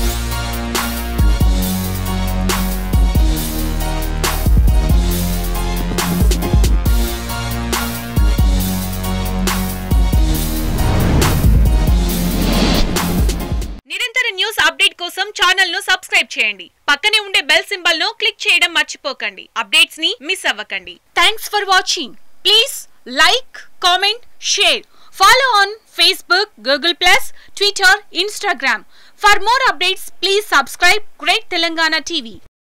నిరంతర న్యూస్ అప్డేట్ కోసం ఛానల్ ను సబ్స్క్రైబ్ చేయండి పక్కనే ఉండే బెల్ సింబల్ ను క్లిక్ చేయడం మర్చిపోకండి అప్డేట్స్ ని మిస్ అవ్వకండి thanks for watching please like comment share follow on Facebook Google plus Twitter Instagram for more updates please subscribe great Telangana TV